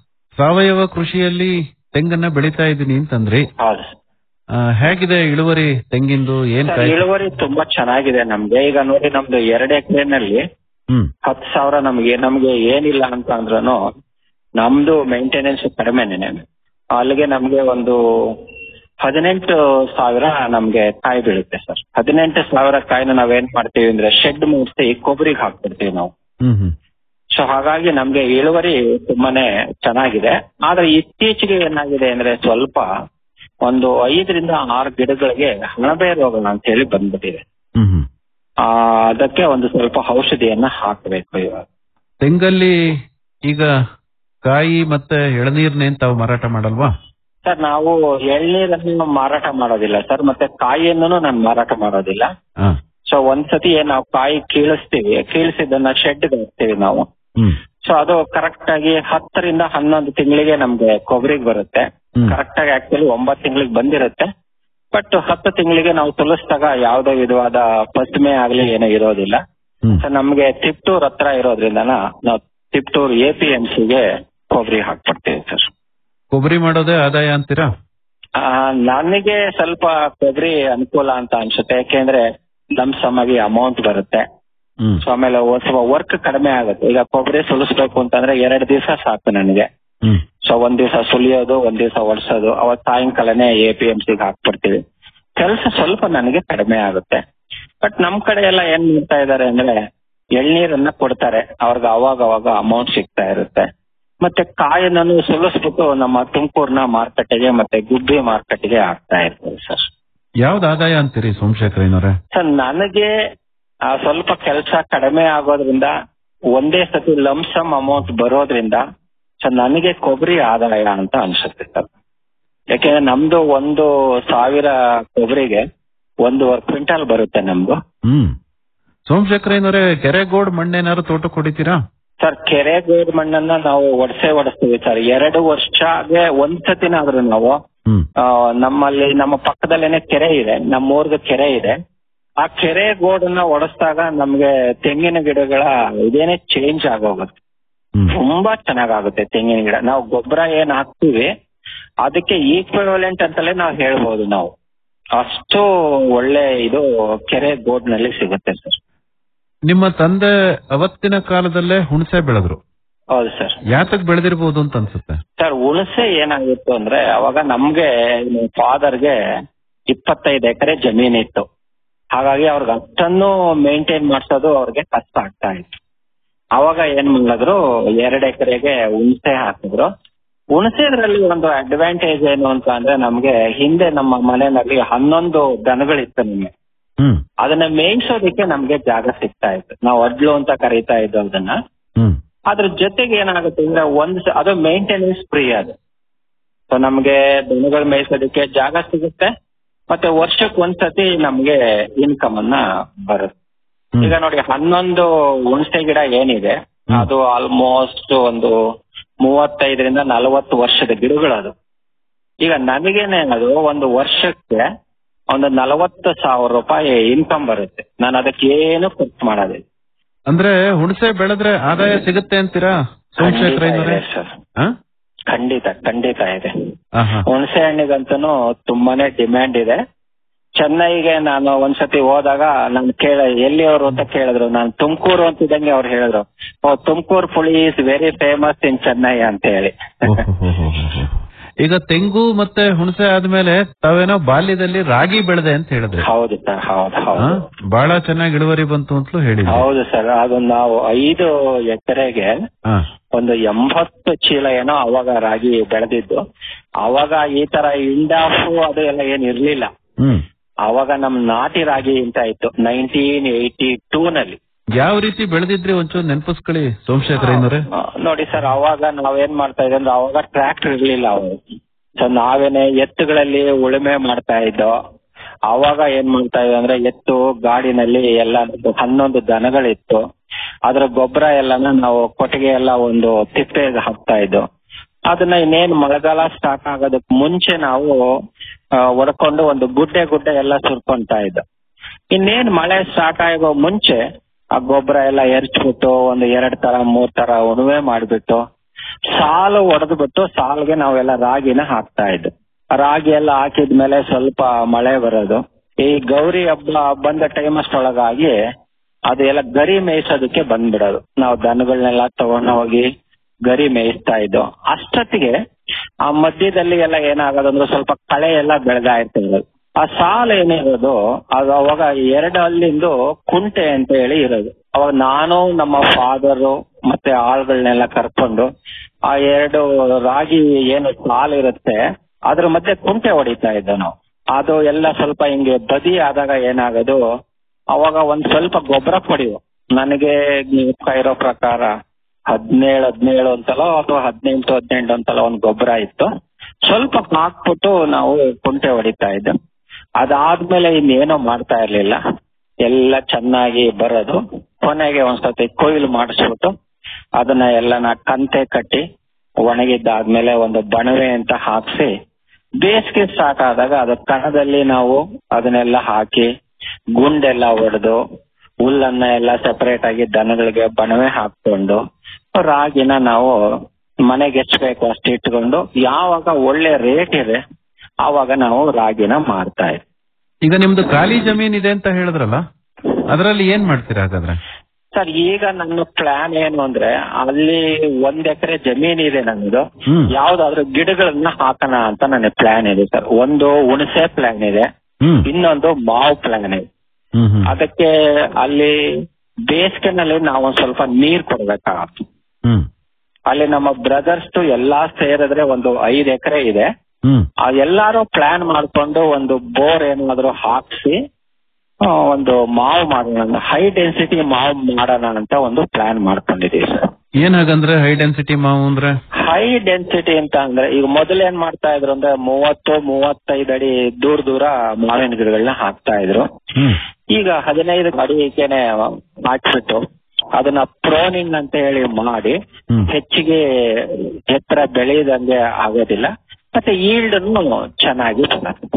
ಸಾವಯವ ಕೃಷಿಯಲ್ಲಿ ತೆಂಗನ್ನ ಬೆಳಿತಾ ಇದ್ದೀನಿ ಅಂತಂದ್ರಿ ಹೌದು ಆ, ಹೇಗಿದೆ ಇಳುವರಿ ತೆಂಗಿಂದು ಏನ್ ಸರ್, ಕಾಯಿ ಇಳುವರಿ ತುಂಬಾ ಚೆನ್ನಾಗಿದೆ ನಮ್ಗೆ ಈಗ ನೋಡಿ ನಮ್ದು ಎರಡು ಎಕರೆನಲ್ಲಿ ಹ್ಮ್ ಹತ್ತು ಸಾವಿರ ನಮ್ಗೆ ನಮ್ಗೆ ಏನಿಲ್ಲ ಅಂತ ಅಂದ್ರೂ ನಮ್ದು ಮೇಂಟೆನೆನ್ಸ್ ಕಡಿಮೆನೆ ಅಲ್ಲಿಗೆ ನಮ್ಗೆ ಒಂದು ಹದಿನೆಂಟು ಸಾವಿರ ನಮ್ಗೆ ಕಾಯಿ ಬೀಳುತ್ತೆ ಸರ್ ಹದಿನೆಂಟು ಸಾವಿರ ಕಾಯಿನ ನಾವೇನ್ ಮಾಡ್ತೀವಿ ಅಂದ್ರೆ ಶೆಡ್ ಮೂಡಿಸಿ ಕೊಬ್ಬರಿಗೆ ಹಾಕ್ಬಿಡ್ತೀವಿ ನಾವು ಹ್ಮ್ ಹ್ಮ್ ಸೊ ಹಾಗಾಗಿ ನಮ್ಗೆ ಇಳುವರಿ ತುಂಬಾನೇ ಚೆನ್ನಾಗಿದೆ ಆದ್ರೆ ಇತ್ತೀಚೆಗೆ ಏನಾಗಿದೆ ಅಂದ್ರೆ ಸ್ವಲ್ಪ ಒಂದು ಐದರಿಂದ ಆರು ಗಿಡಗಳಿಗೆ ಹಣಬೆ ರೋಗ ಅಂತ ಹೇಳಿ ಬಂದ್ಬಿಟ್ಟಿದೆ ಹ್ಮ್ ಹ್ಮ್ ಆ, ಅದಕ್ಕೆ ಒಂದು ಸ್ವಲ್ಪ ಔಷಧಿಯನ್ನ ಹಾಕಬೇಕು ಇವಾಗ ತೆಂಗಲ್ಲಿ ಈಗ ಕಾಯಿ ಮತ್ತೆ ಎಳನೀರ್ನೇನ್ ತಾವು ಮಾರಾಟ ಮಾಡಲ್ವಾ ಸರ್ ನಾವು ಎಳ್ನೀರನ್ನು ಮಾರಾಟ ಮಾಡೋದಿಲ್ಲ ಸರ್ ಮತ್ತೆ ಕಾಯಿಯನ್ನು ನಾನು ಮಾರಾಟ ಮಾಡೋದಿಲ್ಲ ಹಾ ಸೊ ಒಂದ್ಸತಿ ಏನ್ ನಾವು ಕಾಯಿ ಕೀಳಿಸ್ತೀವಿ ಕೀಳಿಸಿದ್ದನ್ನ ಶೆಡ್ ಹಾಕ್ತೀವಿ ನಾವು ಸೊ ಅದು ಕರೆಕ್ಟ್ ಆಗಿ ಹತ್ತರಿಂದ ಹನ್ನೊಂದು ತಿಂಗಳಿಗೆ ನಮ್ಗೆ ಕೊಬ್ಬರಿಗೆ ಬರುತ್ತೆ ಕರೆಕ್ಟ್ ಆಗಿ ಆಕ್ಚುಲಿ ಒಂಬತ್ತು ತಿಂಗಳಿಗೆ ಬಂದಿರುತ್ತೆ ಬಟ್ ಹತ್ತು ತಿಂಗಳಿಗೆ ನಾವು ತುಳಿಸಿದಾಗ ಯಾವುದೇ ವಿಧವಾದ ಪಸ್ಮೆ ಆಗ್ಲಿ ಏನೋ ಇರೋದಿಲ್ಲ ಸೊ ನಮ್ಗೆ ತಿಪ್ಟೂರ್ ಹತ್ರ ಇರೋದ್ರಿಂದ ನಾವು ತಿಪ್ಟೂರ್ ಎ ಪಿ ಎಂ ಸಿಗೆ ಕೊಬ್ಬರಿ ಹಾಕ್ಬಿಡ್ತೀವಿ ಸರ್ ಕೊಬ್ಬರಿ ಮಾಡೋದೇ ಆದಾಯ ಅಂತೀರಾ ನನಗೆ ಸ್ವಲ್ಪ ಕೊಬ್ಬರಿ ಅನುಕೂಲ ಅಂತ ಅನ್ಸುತ್ತೆ ಯಾಕೆಂದ್ರೆ ಲಂಸಮ್ ಆಗಿ ಅಮೌಂಟ್ ಬರುತ್ತೆ ಸೊ ಆಮೇಲೆ ಒಂದ್ ಸ್ವಲ್ಪ ವರ್ಕ್ ಕಡಿಮೆ ಆಗುತ್ತೆ ಈಗ ಕೊಬ್ಬರಿ ಸುಲಿಸ್ಬೇಕು ಅಂತಂದ್ರೆ ಎರಡು ದಿವಸ ಸಾಕು ನನಗೆ ಸೊ ಒಂದ್ ದಿವಸ ಸುಲಿಯೋದು ಒಂದ್ ದಿವಸ ಒಡ್ಸೋದು ಅವತ್ ಸಾಯಂಕಾಲನೇ ಎ ಪಿ ಎಂ ಸಿಗೆ ಹಾಕ್ಬಿಡ್ತೀವಿ ಕೆಲಸ ಸ್ವಲ್ಪ ನನಗೆ ಕಡಿಮೆ ಆಗುತ್ತೆ ಬಟ್ ನಮ್ ಕಡೆ ಎಲ್ಲ ಏನ್ ಮಾಡ್ತಾ ಇದಾರೆ ಅಂದ್ರೆ ಎಳ್ನೀರನ್ನ ಕೊಡ್ತಾರೆ ಅವ್ರಿಗೆ ಅವಾಗ ಅವಾಗ ಅಮೌಂಟ್ ಸಿಗ್ತಾ ಇರುತ್ತೆ ಮತ್ತೆ ಕಾಯಿನನ್ನು ಸುಲಿಸ್ಬಿಟ್ಟು ನಮ್ಮ ತುಮಕೂರ್ನ ಮಾರ್ಕೆಟ್ಗೆ ಮತ್ತೆ ಗುಬ್ಬಿ ಮಾರ್ಕೆಟ್ಗೆ ಹಾಕ್ತಾ ಇರ್ತೀವಿ ಸರ್ ಯಾವ್ದು ಆದಾಯ ಅಂತೀರಿ ಸೋಮಶೇಖರಯ್ಯನವ್ರೆ ಸರ್ ನನಗೆ ಆ, ಸ್ವಲ್ಪ ಕೆಲಸ ಕಡಿಮೆ ಆಗೋದ್ರಿಂದ ಒಂದೇ ಸತಿ ಲಂಸಮ್ ಅಮೌಂಟ್ ಬರೋದ್ರಿಂದ ಸೊ ನನಗೆ ಕೊಬ್ಬರಿ ಆದಾಯ ಅಂತ ಅನ್ಸುತ್ತೆ ಸರ್ ಯಾಕೆಂದ್ರೆ ನಮ್ದು ಒಂದು ಸಾವಿರ ಕೊಬ್ಬರಿಗೆ ಒಂದೂವರೆ ಕ್ವಿಂಟಲ್ ಬರುತ್ತೆ ನಮ್ದು ಹ್ಮ್ ಸೋಮಶೇಖರಯ್ಯನವ್ರೆ ಕೆರೆಗೋಡ್ ಮಣ್ಣೇನಾದ್ರು ತೋಟಕ್ಕೆ ಹೊಡಿತೀರಾ ಸರ್ ಕೆರೆ ಗೋಡ್ ಮಣ್ಣನ್ನ ನಾವು ಒಡ್ಸೆ ಒಡಿಸ್ತೀವಿ ಸರ್ ಎರಡು ವರ್ಷಗೆ ಒಂದ್ ಸತಿನಾದ್ರೂ ನಾವು ಆ, ನಮ್ಮಲ್ಲಿ ನಮ್ಮ ಪಕ್ಕದಲ್ಲೇನೆ ಕೆರೆ ಇದೆ ನಮ್ಮೂರ್ದು ಕೆರೆ ಇದೆ ಆ ಕೆರೆ ಗೋಡನ್ನ ಒಡಿಸ್ದಾಗ ನಮ್ಗೆ ತೆಂಗಿನ ಗಿಡಗಳ ಇದೇನೆ ಚೇಂಜ್ ಆಗೋಗುತ್ತೆ ತುಂಬಾ ಚೆನ್ನಾಗಾಗುತ್ತೆ ತೆಂಗಿನ ಗಿಡ ನಾವು ಗೊಬ್ಬರ ಏನ್ ಹಾಕ್ತಿವಿ ಅದಕ್ಕೆ ಈಕ್ವಿವಲೆಂಟ್ ಅಂತಲೇ ನಾವು ಹೇಳ್ಬೋದು ನಾವು ಅಷ್ಟು ಒಳ್ಳೆ ಇದು ಕೆರೆ ಗೋಡ್ನಲ್ಲಿ ಸಿಗುತ್ತೆ ಸರ್ ನಿಮ್ಮ ತಂದೆ ಅವತ್ತಿನ ಕಾಲದಲ್ಲೇ ಹುಣಸೆ ಬೆಳೆದ್ರು ಹೌದು ಸರ್ ಯಾತಕ್ ಬೆಳೆದಿರ್ಬೋದು ಅಂತ ಅನ್ಸುತ್ತೆ ಸರ್ ಹುಣಸೆ ಏನಾಗಿತ್ತು ಅಂದ್ರೆ ಅವಾಗ ನಮ್ಗೆ ಫಾದರ್ಗೆ ಇಪ್ಪತ್ತೈದು ಎಕರೆ ಜಮೀನಿತ್ತು ಹಾಗಾಗಿ ಅವ್ರಿಗೆ ಅಷ್ಟನ್ನು ಮೇಂಟೈನ್ ಮಾಡ್ಸೋದು ಅವ್ರಿಗೆ ಕಷ್ಟ ಆಗ್ತಾ ಇತ್ತು ಅವಾಗ ಏನ್ ಮಾಡಿದ್ರು ಎರಡ್ ಎಕರೆಗೆ ಹುಣಸೆ ಹಾಕಿದ್ರು ಹುಣಸೆದ್ರಲ್ಲಿ ಒಂದು ಅಡ್ವಾಂಟೇಜ್ ಏನು ಅಂತ ಅಂದ್ರೆ ನಮ್ಗೆ ಹಿಂದೆ ನಮ್ಮ ಮನೆಯಲ್ಲಿ ಹನ್ನೊಂದು ದನಗಳಿತ್ತು ನಿಮಗೆ ಹ್ಮ್ ಅದನ್ನ ಮೇಯಿಸೋದಕ್ಕೆ ನಮ್ಗೆ ಜಾಗ ಸಿಗ್ತಾ ಇತ್ತು ನಾವು ಅಡ್ಲು ಅಂತ ಕರೀತಾ ಇದ್ದು ಅದನ್ನ ಹ್ಮ್ ಅದ್ರ ಜೊತೆಗೆ ಏನಾಗುತ್ತೆ ಅಂದ್ರೆ ಒಂದ್ ಸ- ಅದು ಮೇಂಟೆನೆನ್ಸ್ ಫ್ರೀ ಅದು ಸೊ ನಮ್ಗೆ ದನಗಳು ಮೇಯಿಸೋದಕ್ಕೆ ಜಾಗ ಸಿಗುತ್ತೆ ಮತ್ತೆ ವರ್ಷಕ್ಕೆ ಒಂದ್ಸತಿ ನಮ್ಗೆ ಇನ್ಕಮ್ ಅನ್ನ ಬರುತ್ತೆ ಈಗ ನೋಡಿ ಹನ್ನೊಂದು ಹುಣಸೆ ಗಿಡ ಏನಿದೆ ಅದು ಆಲ್ಮೋಸ್ಟ್ ಒಂದು ಮೂವತ್ತೈದರಿಂದ ನಲವತ್ತು ವರ್ಷದ ಗಿಡಗಳದು ಈಗ ನನಗೇನೆ ಅದು ಒಂದು ವರ್ಷಕ್ಕೆ ಒಂದು ನಲವತ್ತು ಸಾವಿರ ರೂಪಾಯಿ ಇನ್ಕಮ್ ಬರುತ್ತೆ ನಾನು ಅದಕ್ಕೆ ಏನು ಖರ್ಚು ಮಾಡೋದಿಲ್ಲ ಅಂದ್ರೆ ಹುಣಸೆ ಬೆಳೆದ್ರೆ ಆದಾಯ ಸಿಗುತ್ತೆ ಅಂತೀರಾ ಸೋಮಶೇಖರಯ್ಯನವ್ರೆ ಸರ್ ಹಾ? ಖಂಡಿತ ಖಂಡಿತ ಇದೆ ಆಹಾ. ಹುಣಸೆ ಹಣ್ಣಿಗಂತೂ ತುಂಬಾನೇ ಡಿಮ್ಯಾಂಡ್ ಇದೆ ಚೆನ್ನೈಗೆ ನಾನು ಒಂದ್ಸತಿ ಹೋದಾಗ ನಾನು ಕೇಳ ಎಲ್ಲಿಯವರು ಅಂತ ಕೇಳಿದ್ರು ನಾನು ತುಮಕೂರು ಅಂತಿದ್ದಂಗೆ ಅವ್ರು ಹೇಳಿದ್ರು oh Tumakuru puli is very famous in Chennai ಅಂತ ಹೇಳಿ ಈಗ ತೆಂಗು ಮತ್ತೆ ಹುಣಸೆ ಆದ್ಮೇಲೆ ತಾವೇನೋ ಬಾಲ್ಯದಲ್ಲಿ ರಾಗಿ ಬೆಳೆದೆ ಅಂತ ಹೇಳಿದ್ರೆ ಹೌದು ಸರ್ ಹೌದು ಹೌದು ಬಹಳ ಚೆನ್ನಾಗಿ ಇಳುವರಿ ಬಂತು ಅಂತಲೂ ಹೇಳಿದ್ರು ಹೌದು ಸರ್ ಅದು ನಾವು ಐದು ಎಕರೆಗೆ ಹಾ. ಒಂದು ಎಂಬತ್ತು ಚೀಲ ಏನೋ ಅವಾಗ ರಾಗಿ ಬೆಳೆದಿದ್ದು ಅವಾಗ ಈ ತರ ಇಂಡಾಫು ಅದು ಎಲ್ಲ ಏನ್ ಇರ್ಲಿಲ್ಲ ಹ್ಮ್ ಅವಾಗ ನಮ್ ನಾಟಿ ರಾಗಿ ಅಂತ ಇತ್ತು ನೈನ್ಟೀನ್ ಏಯ್ಟಿ ಟೂ ನಲ್ಲಿ ಯಾವ ರೀತಿ ಬೆಳೆದಿದ್ರಿ ಒಂಚೂರು ನೆನಪಿಸ್ಕೊಳ್ಳಿ ಸೋಮಶೇಖರಯ್ಯನವ್ರೆ ಆ, ನೋಡಿ ಸರ್ ಅವಾಗ ನಾವೇನ್ ಮಾಡ್ತಾ ಇದ್ವಿ ಅಂದ್ರೆ ಅವಾಗ ಟ್ರ್ಯಾಕ್ಟರ್ ಇರ್ಲಿಲ್ಲ ಅವಾಗ ಸೊ ನಾವೇನೆ ಎತ್ತುಗಳಲ್ಲಿ ಉಳುಮೆ ಮಾಡ್ತಾ ಇದ್ದೋ ಅವಾಗ ಏನ್ ಮಾಡ್ತಾ ಇದ್ವಿ ಅಂದ್ರೆ ಎತ್ತು ಗಾಡಿನಲ್ಲಿ ಎಲ್ಲ ಹನ್ನೊಂದು ದನಗಳಿತ್ತು ಅದ್ರ ಗೊಬ್ಬರ ಎಲ್ಲಾನ ನಾವು ಕೊಟ್ಟಿಗೆ ಎಲ್ಲ ಒಂದು ತಿಪ್ಪೆಗೆ ಹಾಕ್ತಾ ಇದ್ದೋ ಅದನ್ನ ಇನ್ನೇನ್ ಮಳೆಗಾಲ ಸ್ಟಾರ್ಟ್ ಆಗೋದಕ್ಕೆ ಮುಂಚೆ ನಾವು ಆ, ಹೊಡ್ಕೊಂಡು ಒಂದು ಗುಡ್ಡೆ ಗುಡ್ಡೆ ಎಲ್ಲ ಸುರ್ಕೊಂತಾ ಇದ್ದೋ ಇನ್ನೇನ್ ಮಳೆ ಸ್ಟಾರ್ಟ್ ಆಗೋ ಮುಂಚೆ ಆ ಗೊಬ್ಬರ ಎಲ್ಲ ಎರ್ಚ್ಬಿಟ್ಟು ಒಂದು ಎರಡ್ ತರ ಮೂರ್ ತರ ಉಣುವೆ ಮಾಡ್ಬಿಟ್ಟು ಸಾಲು ಹೊಡೆದ್ಬಿಟ್ಟು ಸಾಲ್ಗೆ ನಾವೆಲ್ಲ ರಾಗಿನ ಹಾಕ್ತಾ ಇದ್ವಿ ರಾಗಿ ಎಲ್ಲ ಹಾಕಿದ್ಮೇಲೆ ಸ್ವಲ್ಪ ಮಳೆ ಬರೋದು ಈ ಗೌರಿ ಹಬ್ಬ ಬಂದ ಟೈಮ್ ಅಷ್ಟೊಳಗಾಗಿ ಅದು ಎಲ್ಲ ಗರಿ ಮೇಯಿಸೋದಕ್ಕೆ ಬಂದ್ಬಿಡೋದು ನಾವು ದನಗಳನ್ನೆಲ್ಲ ತಗೊಂಡು ಹೋಗಿ ಗರಿ ಮೇಯಿಸ್ತಾ ಇದ್ದೋ ಅಷ್ಟೊತ್ತಿಗೆ ಆ ಮಧ್ಯದಲ್ಲಿ ಎಲ್ಲ ಏನಾಗೋದು ಅಂದ್ರೆ ಸ್ವಲ್ಪ ಕಳೆ ಎಲ್ಲ ಬೆಳೆದಾ ಇರ್ತದೆ ಆ ಸಾಲ ಏನಿರೋದು ಅದು ಅವಾಗ ಎರಡು ಅಲ್ಲಿಂದು ಕುಂಟೆ ಅಂತ ಹೇಳಿ ಇರೋದು ಅವಾಗ ನಾನು ನಮ್ಮ ಫಾದರು ಮತ್ತೆ ಆಳ್ಗಳನ್ನೆಲ್ಲ ಕರ್ಕೊಂಡು ಆ ಎರಡು ರಾಗಿ ಏನು ಸಾಲ್ ಇರುತ್ತೆ ಅದ್ರ ಮಧ್ಯೆ ಕುಂಟೆ ಹೊಡಿತಾ ಇದ್ದ ನಾವು ಅದು ಎಲ್ಲ ಸ್ವಲ್ಪ ಹಿಂಗೆ ಬದಿ ಆದಾಗ ಏನಾಗೋದು ಅವಾಗ ಒಂದ್ ಸ್ವಲ್ಪ ಗೊಬ್ಬರ ಪಡಿವು ನನಗೆ ಜ್ಞಾಪಕ ಇರೋ ಪ್ರಕಾರ ಹದಿನೇಳು ಹದಿನೇಳು ಅಂತಲೋ ಅಥವಾ ಹದಿನೆಂಟು ಹದಿನೆಂಟು ಅಂತಲೋ ಒಂದು ಗೊಬ್ಬರ ಇತ್ತು ಸ್ವಲ್ಪ ಹಾಕ್ಬಿಟ್ಟು ನಾವು ಕುಂಟೆ ಹೊಡಿತಾ ಇದ್ದೆ ಅದಾದ್ಮೇಲೆ ಇನ್ನೇನೋ ಮಾಡ್ತಾ ಇರ್ಲಿಲ್ಲ ಎಲ್ಲ ಚೆನ್ನಾಗಿ ಬರೋದು ಕೊನೆಗೆ ಒಂದ್ಸತಿ ಕೊಯ್ಲು ಮಾಡಿಸ್ಬಿಟ್ಟು ಅದನ್ನ ಎಲ್ಲನ ಕಂತೆ ಕಟ್ಟಿ ಒಣಗಿದ್ದಾದ್ಮೇಲೆ ಒಂದು ಬಣವೆ ಅಂತ ಹಾಕ್ಸಿ ಬೇಸಿಗೆ ಸ್ಟಾರ್ಟ್ ಆದಾಗ ಅದ ಕಣದಲ್ಲಿ ನಾವು ಅದನ್ನೆಲ್ಲ ಹಾಕಿ ಗುಂಡೆಲ್ಲ ಹೊಡೆದು ಹುಲ್ಲನ್ನ ಎಲ್ಲ ಸೆಪರೇಟ್ ಆಗಿ ದನಗಳಿಗೆ ಬಣವೆ ಹಾಕೊಂಡು ರಾಗಿನ ನಾವು ಮನೆಗೆ ಎಷ್ಟು ಬೇಕು ಅಷ್ಟು ಇಟ್ಕೊಂಡು ಯಾವಾಗ ಒಳ್ಳೆ ರೇಟ್ ಇದೆ ಆವಾಗ ನಾವು ರಾಗಿನ ಮಾರ್ತಾ ಇದ್ವಿ ಈಗ ನಿಮ್ದು ಖಾಲಿ ಜಮೀನ್ ಇದೆ ಅಂತ ಹೇಳಿದ್ರಲ್ಲ ಅದರಲ್ಲಿ ಏನ್ ಮಾಡ್ತೀರಾ ಹಾಗಾದ್ರೆ ಸರ್ ಈಗ ನನ್ನ ಪ್ಲಾನ್ ಏನು ಅಂದ್ರೆ ಅಲ್ಲಿ ಒಂದ್ ಎಕರೆ ಜಮೀನ್ ಇದೆ ನನ್ನದು ಹ್ಮ್. ಯಾವ್ದಾದ್ರು ಗಿಡಗಳನ್ನ ಹಾಕೋಣ ಅಂತ ನನ್ನ ಪ್ಲಾನ್ ಇದೆ ಸರ್ ಒಂದು ಹುಣಸೆ ಪ್ಲಾನ್ ಇದೆ ಹ್ಮ್ ಇನ್ನೊಂದು ಮಾವು ಪ್ಲಾನ್ ಇದೆ ಹ್ಮ್ ಹ್ಮ್ ಅದಕ್ಕೆ ಅಲ್ಲಿ ಬೇಸಿಗೆನಲ್ಲಿ ನಾವು ಒಂದ್ ಸ್ವಲ್ಪ ನೀರ್ ಕೊಡ್ಬೇಕಾಗತ್ತೆ ಹ್ಮ್ ಅಲ್ಲಿ ನಮ್ಮ ಬ್ರದರ್ಸ್ ಎಲ್ಲಾ ಸೇರಿದ್ರೆ ಒಂದು ಐದ್ ಎಕರೆ ಇದೆ ಹ್ಮ್ ಆ ಎಲ್ಲಾರು ಪ್ಲಾನ್ ಮಾಡ್ಕೊಂಡು ಒಂದು ಬೋರ್ ಏನಾದ್ರು ಹಾಕ್ಸಿ ಆ, ಒಂದು ಮಾವು ಮಾಡೋಣ ಹೈ ಡೆನ್ಸಿಟಿ ಮಾವು ಮಾಡೋಣ ಅಂತ ಒಂದು ಪ್ಲಾನ್ ಮಾಡ್ಕೊಂಡಿದೀವಿ ಸರ್ ಏನ್ ಹಾಗಂದ್ರೆ ಹೈ ಡೆನ್ಸಿಟಿ ಮಾವು ಅಂದ್ರೆ ಹೈ ಡೆನ್ಸಿಟಿ ಅಂತ ಅಂದ್ರೆ ಈಗ ಮೊದಲು ಏನ್ ಮಾಡ್ತಾ ಇದ್ರು ಅಂದ್ರೆ ಮೂವತ್ತು ಮೂವತ್ತೈದು ಅಡಿ ದೂರ ದೂರ ಮಾವಿನ ಗಿಡಗಳನ್ನ ಹಾಕ್ತಾ ಇದ್ರು ಹ್ಮ್ ಈಗ ಹದಿನೈದು ಅಡಿಗೆನೆ ಹಾಕ್ಬಿಟ್ಟು ಅದನ್ನ ಪ್ರೋನಿಂಗ್ ಅಂತ ಹೇಳಿ ಮಾಡಿ ಹ್ಮ್. ಹೆಚ್ಚಿಗೆ ಎತ್ತರ ಬೆಳೆಯದಂಗೆ ಆಗೋದಿಲ್ಲ ಮತ್ತೆ ಈಲ್ಡ್ ಚೆನ್ನಾಗಿ ಬರುತ್ತೆ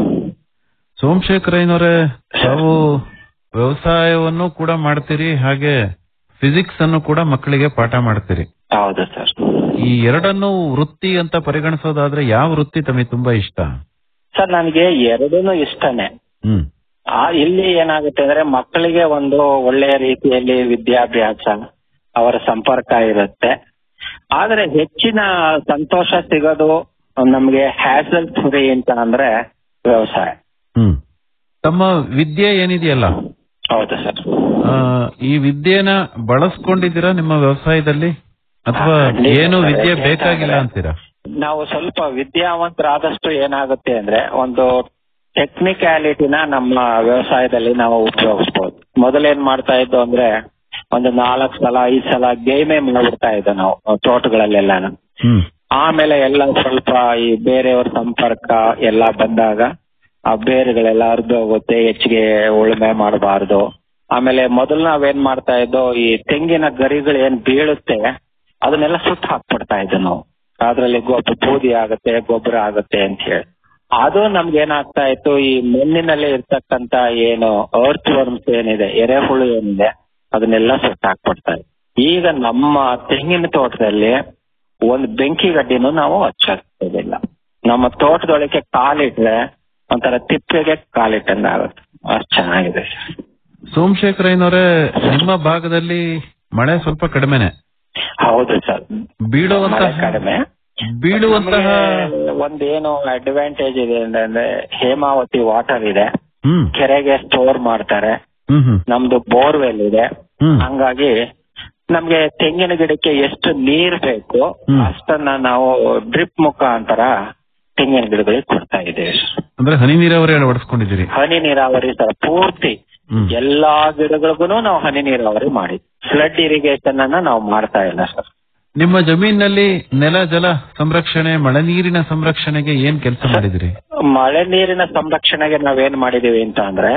ಸೋಮಶೇಖರಯ್ಯನವರೇ ತಾವು ವ್ಯವಸಾಯವನ್ನು ಕೂಡ ಮಾಡ್ತೀರಿ ಹಾಗೆ ಫಿಸಿಕ್ಸ್ ಅನ್ನು ಕೂಡ ಮಕ್ಕಳಿಗೆ ಪಾಠ ಮಾಡ್ತೀರಿ ಹೌದು ಸರ್ ಈ ಎರಡನ್ನು ವೃತ್ತಿ ಅಂತ ಪರಿಗಣಿಸೋದಾದ್ರೆ ಯಾವ ವೃತ್ತಿ ತಮಗೆ ತುಂಬಾ ಇಷ್ಟ ಸರ್ ನನಗೆ ಎರಡೂನು ಇಷ್ಟನೇ ಹ್ಮ್ ಆ ಇಲ್ಲಿ ಏನಾಗುತ್ತೆ ಅಂದ್ರೆ ಮಕ್ಕಳಿಗೆ ಒಂದು ಒಳ್ಳೆಯ ರೀತಿಯಲ್ಲಿ ವಿದ್ಯಾಭ್ಯಾಸ ಅವರ ಸಂಪರ್ಕ ಇರುತ್ತೆ ಆದ್ರೆ ಹೆಚ್ಚಿನ ಸಂತೋಷ ಸಿಗೋದು ನಮ್ಗೆ ಹ್ಯಾಸಲ್ ಫ್ರೀ ಅಂತ ಅಂದ್ರೆ ವ್ಯವಸಾಯ ಹ್ಮ್ ತಮ್ಮ ವಿದ್ಯೆ ಏನಿದೆಯಲ್ಲ ಹೌದು ಸರ್ ಆ, ಈ ವಿದ್ಯೆನ ಬಳಸ್ಕೊಂಡಿದ್ದೀರಾ ನಿಮ್ಮ ವ್ಯವಸಾಯದಲ್ಲಿ ಅಥವಾ ಖಂಡಿತ ಏನು ಸರ್. ವಿದ್ಯೆ ಯಾಕೆ ಬೇಕಾಗಿಲ್ಲ ಅಂದ್ರೆ ಅಂತೀರಾ ನಾವು ಸ್ವಲ್ಪ ವಿದ್ಯಾವಂತರಾದಷ್ಟು ಏನಾಗುತ್ತೆ ಅಂದ್ರೆ ಒಂದು ಟೆಕ್ನಿಕ್ಯಾಲಿಟಿನ ನಮ್ಮ ವ್ಯವಸಾಯದಲ್ಲಿ ನಾವು ಉಪಯೋಗಿಸ್ಬೋದು ಮೊದಲೇನ್ ಮಾಡ್ತಾ ಇದ್ದು ಅಂದ್ರೆ ಒಂದು ನಾಲ್ಕು ಸಲ ಐದು ಸಲ ಗೇಮೇ ಮಾಡ್ಬಿಡ್ತಾ ಇದ್ದೋ ನಾವು ತೋಟಗಳಲ್ಲೆಲ್ಲಾನು ಹ್ಮ್ ಆಮೇಲೆ ಎಲ್ಲ ಸ್ವಲ್ಪ ಈ ಬೇರೆಯವ್ರ ಸಂಪರ್ಕ ಎಲ್ಲ ಬಂದಾಗ ಆ ಬೇರುಗಳೆಲ್ಲ ಹರಿದು ಹೋಗುತ್ತೆ ಹೆಚ್ಚಿಗೆ ಉಳುಮೆ ಮಾಡಬಾರ್ದು ಆಮೇಲೆ ಮೊದಲು ನಾವೇನ್ ಮಾಡ್ತಾ ಇದ್ದೋ ಈ ತೆಂಗಿನ ಗರಿಗಳು ಏನ್ ಬೀಳುತ್ತೆ ಅದನ್ನೆಲ್ಲ ಸುಟ್ಟು ಹಾಕ್ಬಿಡ್ತಾ ಇದ್ದೋ ನಾವು ಅದ್ರಲ್ಲಿ ಗೊಬ್ಬರ ಬೂದಿ ಆಗುತ್ತೆ ಗೊಬ್ಬರ ಆಗುತ್ತೆ ಅಂತ ಹೇಳಿ ಅದು ನಮ್ಗೆ ಏನಾಗ್ತಾ ಇತ್ತು ಈ ಮಣ್ಣಿನಲ್ಲಿ ಇರ್ತಕ್ಕಂತ ಏನು ಅರ್ತ್ ವರ್ಮ್ಸ್ ಏನಿದೆ ಎರೆಹುಳು ಏನಿದೆ ಅದನ್ನೆಲ್ಲ ಸುಟ್ಟು ಹಾಕ್ಬಿಡ್ತಾ ಇತ್ತು ಈಗ ನಮ್ಮ ತೆಂಗಿನ ತೋಟದಲ್ಲಿ ಒಂದು ಬೆಂಕಿ ಗಡ್ಡಿನೂ ನಾವು ಹಚ್ಚಾಕ್ತಿಲ್ಲ ನಮ್ಮ ತೋಟದೊಳಗೆ ಕಾಲಿಟ್ರೆ ಒಂಥರ ತಿಪ್ಪೆಗೆ ಕಾಲಿಟ್ಟಂಗಾಗುತ್ತೆ ಅಷ್ಟು ಚೆನ್ನಾಗಿದೆ ಸರ್ ಸೋಮಶೇಖರಯ್ಯನವರೇ ನಿಮ್ಮ ಭಾಗದಲ್ಲಿ ಮಳೆ ಸ್ವಲ್ಪ ಕಡಿಮೆನೆ ಹೌದು ಸರ್ ಬೀಳುವಂತಹ ಮಳೆ ಕಡಿಮೆ ಬೀಳುವಂತಹ ನಮ್ಗೆ ಒಂದೇನು ಅಡ್ವಾಂಟೇಜ್ ಇದೆ ಅಂದ್ರೆ ಹೇಮಾವತಿ ವಾಟರ್ ಇದೆ ಹ್ಮ್ ಕೆರೆಗೆ ಸ್ಟೋರ್ ಮಾಡ್ತಾರೆ ಹ್ಮ್ ಹ್ಮ್ ನಮ್ದು ಬೋರ್ವೆಲ್ ಇದೆ ಹ್ಮ್ ಹಂಗಾಗಿ ನಮ್ಗೆ ತೆಂಗಿನ ಗಿಡಕ್ಕೆ ಎಷ್ಟು ನೀರ್ ಬೇಕು ಹ್ಮ್. ಅಷ್ಟನ್ನ ನಾವು ಡ್ರಿಪ್ ಮುಖಾಂತರ ತೆಂಗಿನ ಗಿಡಗಳಿಗೆ ಕೊಡ್ತಾ ಇದ್ದೇವೆ ಅಂದ್ರೆ ಹನಿ ನೀರಾವರಿ ಅಳವಡಿಸ್ಕೊಂಡಿದ್ದೀರಿ ಹನಿ ನೀರಾವರಿ ಸರ್ ಪೂರ್ತಿ ಹ್ಮ್. ಎಲ್ಲಾ ಗಿಡಗಳಿಗೂ ನಾವು ಹನಿ ನೀರಾವರಿ ಮಾಡಿ ಫ್ಲಡ್ ಇರಿಗೇಷನ್ ಅನ್ನ ನಾವು ಮಾಡ್ತಾ ಇಲ್ಲ ಸರ್ ನಿಮ್ಮ ಜಮೀನಿನಲ್ಲಿ ನೆಲ ಜಲ ಸಂರಕ್ಷಣೆ ಮಳೆ ನೀರಿನ ಸಂರಕ್ಷಣೆಗೆ ಏನ್ ಕೆಲಸ ಮಾಡಿದಿರಿ ಮಳೆ ನೀರಿನ ಸಂರಕ್ಷಣೆಗೆ ನಾವೇನ್ ಮಾಡಿದೀವಿ ಅಂತ ಅಂದ್ರೆ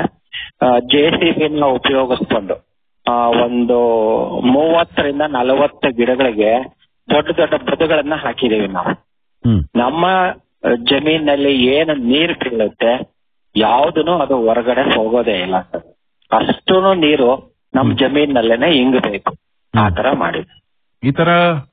ಜೆ ಸಿ ಬಿನ ಉಪಯೋಗಿಸ್ಕೊಂಡು ಆ, ಒಂದು ಮೂವತ್ತರಿಂದ ನಲವತ್ತು ಗಿಡಗಳಿಗೆ ದೊಡ್ಡ ದೊಡ್ಡ ಬದುಗಳನ್ನ ಹಾಕಿದೀವಿ ನಾವು ಹ್ಮ್ ನಮ್ಮ ಆ, ಜಮೀನಲ್ಲಿ ಏನು ನೀರು ಬೀಳುತ್ತೆ ಯಾವ್ದನು ಅದು ಹೊರಗಡೆ ಹೋಗೋದೇ ಇಲ್ಲ ಸರ್ ಅಷ್ಟೂ ನೀರು ನಮ್ ಜಮೀನಲ್ಲೇನೆ ಇಂಗಬೇಕು ಆ ತರ ಮಾಡಿದ್ವಿ ಈ ತರ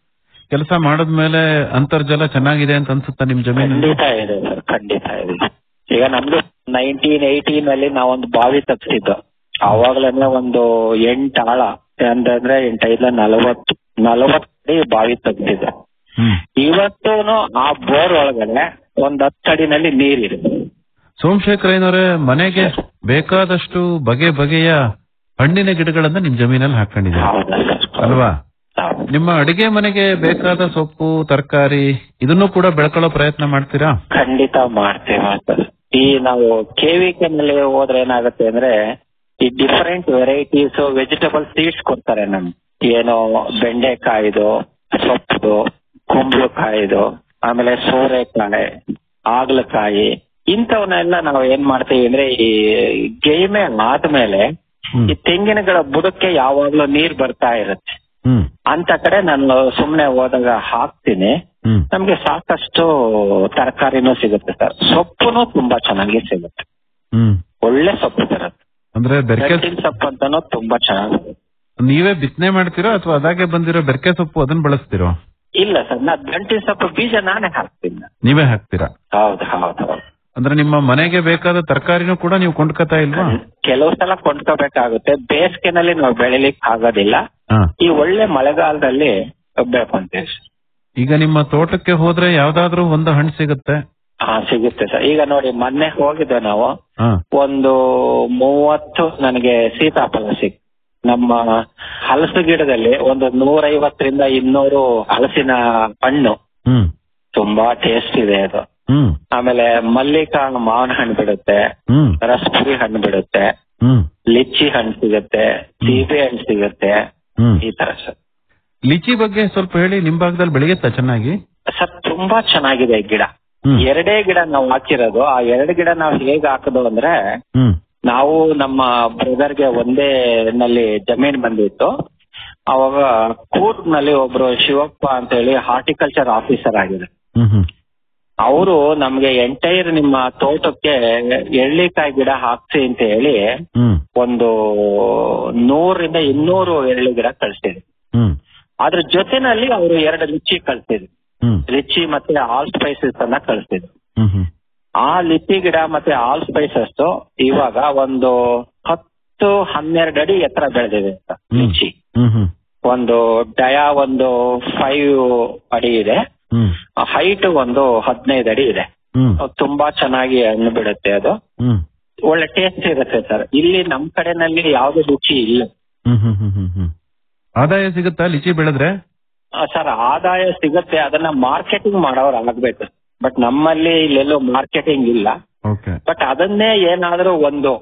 ಕೆಲಸ ಮಾಡದ್ಮೇಲೆ ಅಂತರ್ಜಲ ಚೆನ್ನಾಗಿದೆ ಅಂತ ಅನ್ಸುತ್ತಾ ನಿಮ್ ಜಮೀನಲ್ಲಿ ಖಂಡಿತ ಇದೆ ಸರ್ ಖಂಡಿತ ಇದೆ ಈಗ ನಮ್ದು ನೈನ್ಟೀನ್ ಏಯ್ಟೀನ್ ಅಲ್ಲಿ ನಾವೊಂದು ಬಾವಿ ತಪ್ಪಿಸಿದ್ದು ಅವಾಗ್ಲೇನೆ ಒಂದು ಎಂಟು ಆಳ ಅಂತಂದ್ರೆ ಎಂಟೈದ ನಲವತ್ತು ನಲವತ್ತಡಿ ಬಾವಿ ತೆಗ್ದಿದ್ದು ಹ್ಮ್ ಇವತ್ತೂನು ಆ ಬೋರ್ ಒಳಗಡೆ ಒಂದ್ ಹತ್ತಡಿನಲ್ಲಿ ನೀರಿದೆ ಸೋಮಶೇಖರಯ್ಯನವರೇ ಮನೆಗೆ ಬೇಕಾದಷ್ಟು ಬಗೆ ಬಗೆಯ ಹಣ್ಣಿನ ಗಿಡಗಳನ್ನ ನಿಮ್ ಜಮೀನಲ್ಲಿ ಹಾಕೊಂಡಿದ್ದೀರಿ ಹೌದಾ ಸರ್ ಅಲ್ವಾ ಹೌದು. ನಿಮ್ಮ ಅಡಿಗೆ ಮನೆಗೆ ಬೇಕಾದ ಸೊಪ್ಪು ತರಕಾರಿ ಇದನ್ನು ಕೂಡ ಬೆಳ್ಕೊಳ್ಳೋ ಪ್ರಯತ್ನ ಮಾಡ್ತೀರಾ ಖಂಡಿತ ಮಾಡ್ತೇವೆ ಸರ್ ಈ ನಾವು ಕೆವಿಕೆ ನಲ್ಲಿ ಹೋದ್ರೆ ಏನಾಗುತ್ತೆ ಅಂದ್ರೆ ಈ ಡಿಫರೆಂಟ್ ವೆರೈಟೀಸ್ ವೆಜಿಟಬಲ್ ಸೀಡ್ಸ್ ಕೊಡ್ತಾರೆ ನಮ್ಗೆ ಏನು ಬೆಂಡೆಕಾಯಿದು ಸೊಪ್ಪು ಕುಂಬಳಕಾಯಿದು ಆಮೇಲೆ ಸೋರೆಕಾಯಿ ಆಗ್ಲಕಾಯಿ ಇಂಥವನ್ನೆಲ್ಲ ನಾವು ಏನ್ ಮಾಡ್ತೀವಿ ಅಂದ್ರೆ ಈ ಗೇಮೆ ಆದ್ಮೇಲೆ ಹ್ಮ್. ಈ ತೆಂಗಿನಗಳ ಬುಡಕ್ಕೆ ಯಾವಾಗ್ಲೂ ನೀರ್ ಬರ್ತಾ ಇರುತ್ತೆ ಹ್ಮ್ ಅಂತ ಕಡೆ ನಾನು ಸುಮ್ನೆ ಹೋದಾಗ ಹಾಕ್ತೀನಿ ಹ್ಮ್ ನಮ್ಗೆ ಸಾಕಷ್ಟು ತರಕಾರಿನೂ ಸಿಗುತ್ತೆ ಸರ್ ಸೊಪ್ಪುನು ತುಂಬಾ ಚೆನ್ನಾಗಿ ಸಿಗುತ್ತೆ ಹ್ಮ್ ಒಳ್ಳೆ ಸೊಪ್ಪು ಬರುತ್ತೆ ಅಂದ್ರೆ ಬೆರಕೆ ಗಟ್ಟಿನ ಸೊಪ್ಪು ಅಂತಾನು ತುಂಬಾ ಚೆನ್ನಾಗಿ ನೀವೇ ಬಿತ್ತನೆ ಮಾಡ್ತೀರೋ ಅಥವಾ ಅದಾಗೆ ಬಂದಿರೋ ಬೆರಕೆ ಸೊಪ್ಪು ಅದನ್ನ ಬಳಸ್ತಿರೋ ಇಲ್ಲ ಸರ್ ನಾ ಗಂಟಿನ ಸೊಪ್ಪು ಬೀಜ ನಾನೇ ಹಾಕ್ತೀನಿ ನೀವೇ ಹಾಕ್ತೀರಾ ಹೌದು ಹೌದು ಹೌದು ಅಂದ್ರೆ ನಿಮ್ಮ ಮನೆಗೆ ಬೇಕಾದ ತರಕಾರಿನೂ ಕೂಡ ನೀವು ಕೊಂಡ್ಕತಾ ಇಲ್ವಾ ಕೆಲವು ಸಲ ಕೊಂಡ್ಕೋಬೇಕಾಗುತ್ತೆ ಬೇಸಿಗೆನಲ್ಲಿ ನಾವು ಬೆಳಿಲಿಕ್ಕೆ ಆಗೋದಿಲ್ಲ ಹಾ ಈ ಒಳ್ಳೆ ಮಳೆಗಾಲದಲ್ಲಿ ಬೆಳ್ಕೊಂತೀವಿ ಸರ್. ಈಗ ನಿಮ್ಮ ತೋಟಕ್ಕೆ ಹೋದ್ರೆ ಯಾವ್ದಾದ್ರೂ ಒಂದು ಹಣ್ಣು ಸಿಗುತ್ತೆ ಹಾ ಸಿಗುತ್ತೆ ಸರ್ ಈಗ ನೋಡಿ ಮೊನ್ನೆ ಹೋಗಿದ್ದೆ ನಾವು ಹಾ ಒಂದು ಮೂವತ್ತು ನನಗೆ ಸೀತಾಫಲ ಸಿಕ್ ನಮ್ಮ ಹಲಸು ಗಿಡದಲ್ಲಿ ಒಂದು ನೂರೈವತ್ತರಿಂದ ಇನ್ನೂರು ಹಲಸಿನ ಹಣ್ಣು ಹ್ಮ್ ತುಂಬಾ ಟೇಸ್ಟ್ ಇದೆ ಅದು ಹ್ಮ್ ಆಮೇಲೆ ಮಲ್ಲಿಕಾ ಮಾವಿನ ಹಣ್ಣು ಬಿಡುತ್ತೆ ಹ್ಮ್ ರಸಪುರಿ ಹಣ್ಣು ಬಿಡುತ್ತೆ ಹ್ಮ್ ಲಿಚ್ಚಿ ಹಣ್ಣು ಸಿಗುತ್ತೆ ಸೀಬೆ ಹಣ್ಣು ಸಿಗುತ್ತೆ ಹ್ಮ್ ಈ ತರ ಸರ್ ಲಿಚಿ ಬಗ್ಗೆ ಸ್ವಲ್ಪ ಹೇಳಿ ನಿಮ್ ಭಾಗದಲ್ಲಿ ಬೆಳೆಯುತ್ತಾ ಚೆನ್ನಾಗಿ ಸರ್ ತುಂಬಾ ಚೆನ್ನಾಗಿದೆ ಈ ಗಿಡ ಹ್ಮ್ ಎರಡೇ ಗಿಡ ನಾವು ಹಾಕಿರೋದು ಆ ಎರಡು ಗಿಡ ನಾವು ಹೇಗೆ ಹಾಕೋದು ಅಂದ್ರೆ ಹ್ಮ್ ನಾವು ನಮ್ಮ ಬ್ರದರ್ಗೆ ಒಂದೇ ನಲ್ಲಿ ಜಮೀನ್ ಬಂದಿತ್ತು ಅವಾಗ ಕೂರ್ಗ್ನಲ್ಲಿ ಒಬ್ರು ಶಿವಪ್ಪ ಅಂತ ಹೇಳಿ ಹಾರ್ಟಿಕಲ್ಚರ್ ಆಫೀಸರ್ ಆಗಿದೆ ಹ್ಮ್ ಹ್ಮ್ ಅವರು ನಮ್ಗೆ ಎಂಟೈರ್ ನಿಮ್ಮ ತೋಟಕ್ಕೆ ಎಳ್ಳಿಕಾಯಿ ಗಿಡ ಹಾಕ್ಸಿ ಅಂತ ಹೇಳಿ ಹ್ಮ್ ಒಂದು ನೂರಿಂದ ಇನ್ನೂರು ಎಳ್ಳಿ ಗಿಡ ಕಳ್ಸಿದ್ರು ಹ್ಮ್ ಅದ್ರ ಜೊತೆನಲ್ಲಿ ಅವರು ಎರಡು ಲಿಚ್ಚಿ ಕಳ್ಸಿದ್ರು ಹ್ಮ್ ಲಿಚ್ಚಿ ಮತ್ತೆ ಆಲ್ ಸ್ಪೈಸಸ್ ಅನ್ನ ಕಳ್ಸಿದ್ರು ಹ್ಮ್ ಹ್ಮ್ ಆ ಲಿಚ್ಚಿ ಗಿಡ ಮತ್ತೆ ಆಲ್ ಸ್ಪೈಸಸ್ ಇವಾಗ ಒಂದು ಹತ್ತು ಹನ್ನೆರಡು ಅಡಿ ಎತ್ತರ ಬೆಳೆದಿದೆ ಅಂತ ಲಿಚ್ಚಿ ಹ್ಮ್ ಹ್ಮ್ ಒಂದು ಡಯಾ ಒಂದು ಫೈವ್ ಅಡಿ ಇದೆ ಹ್ಮ್ ಹೈಟ್ ಒಂದು ಹದಿನೈದು ಅಡಿ ಇದೆ ಹ್ಮ್ ತುಂಬಾ ಚೆನ್ನಾಗಿ ಹಣ್ಣು ಬಿಡುತ್ತೆ ಅದು ಹ್ಮ್ ಒಳ್ಳೆ ಟೇಸ್ಟ್ ಇರುತ್ತೆ ಸರ್ ಇಲ್ಲಿ ನಮ್ ಕಡೆನಲ್ಲಿ ಯಾವ್ದು ರುಚಿ ಇಲ್ಲ ಹ್ಮ್ ಹ್ಮ್ ಹ್ಮ್ ಹ್ಮ್ ಹ್ಮ್ ಆದಾಯ ಸಿಗುತ್ತಾ ಲಿಚಿ ಬೆಳೆದ್ರೆ ಸರ್ ಆದಾಯ ಸಿಗುತ್ತೆ ಅದನ್ನ ಮಾರ್ಕೆಟಿಂಗ್ ಮಾಡೋರು ಆಗ್ಬೇಕು ಬಟ್ ನಮ್ಮಲ್ಲಿ ಇಲ್ಲೆಲ್ಲೂ ಮಾರ್ಕೆಟಿಂಗ್ ಇಲ್ಲ ಓಕೆ ಬಟ್ ಅದನ್ನೇ ಏನಾದ್ರೂ ಒಂದು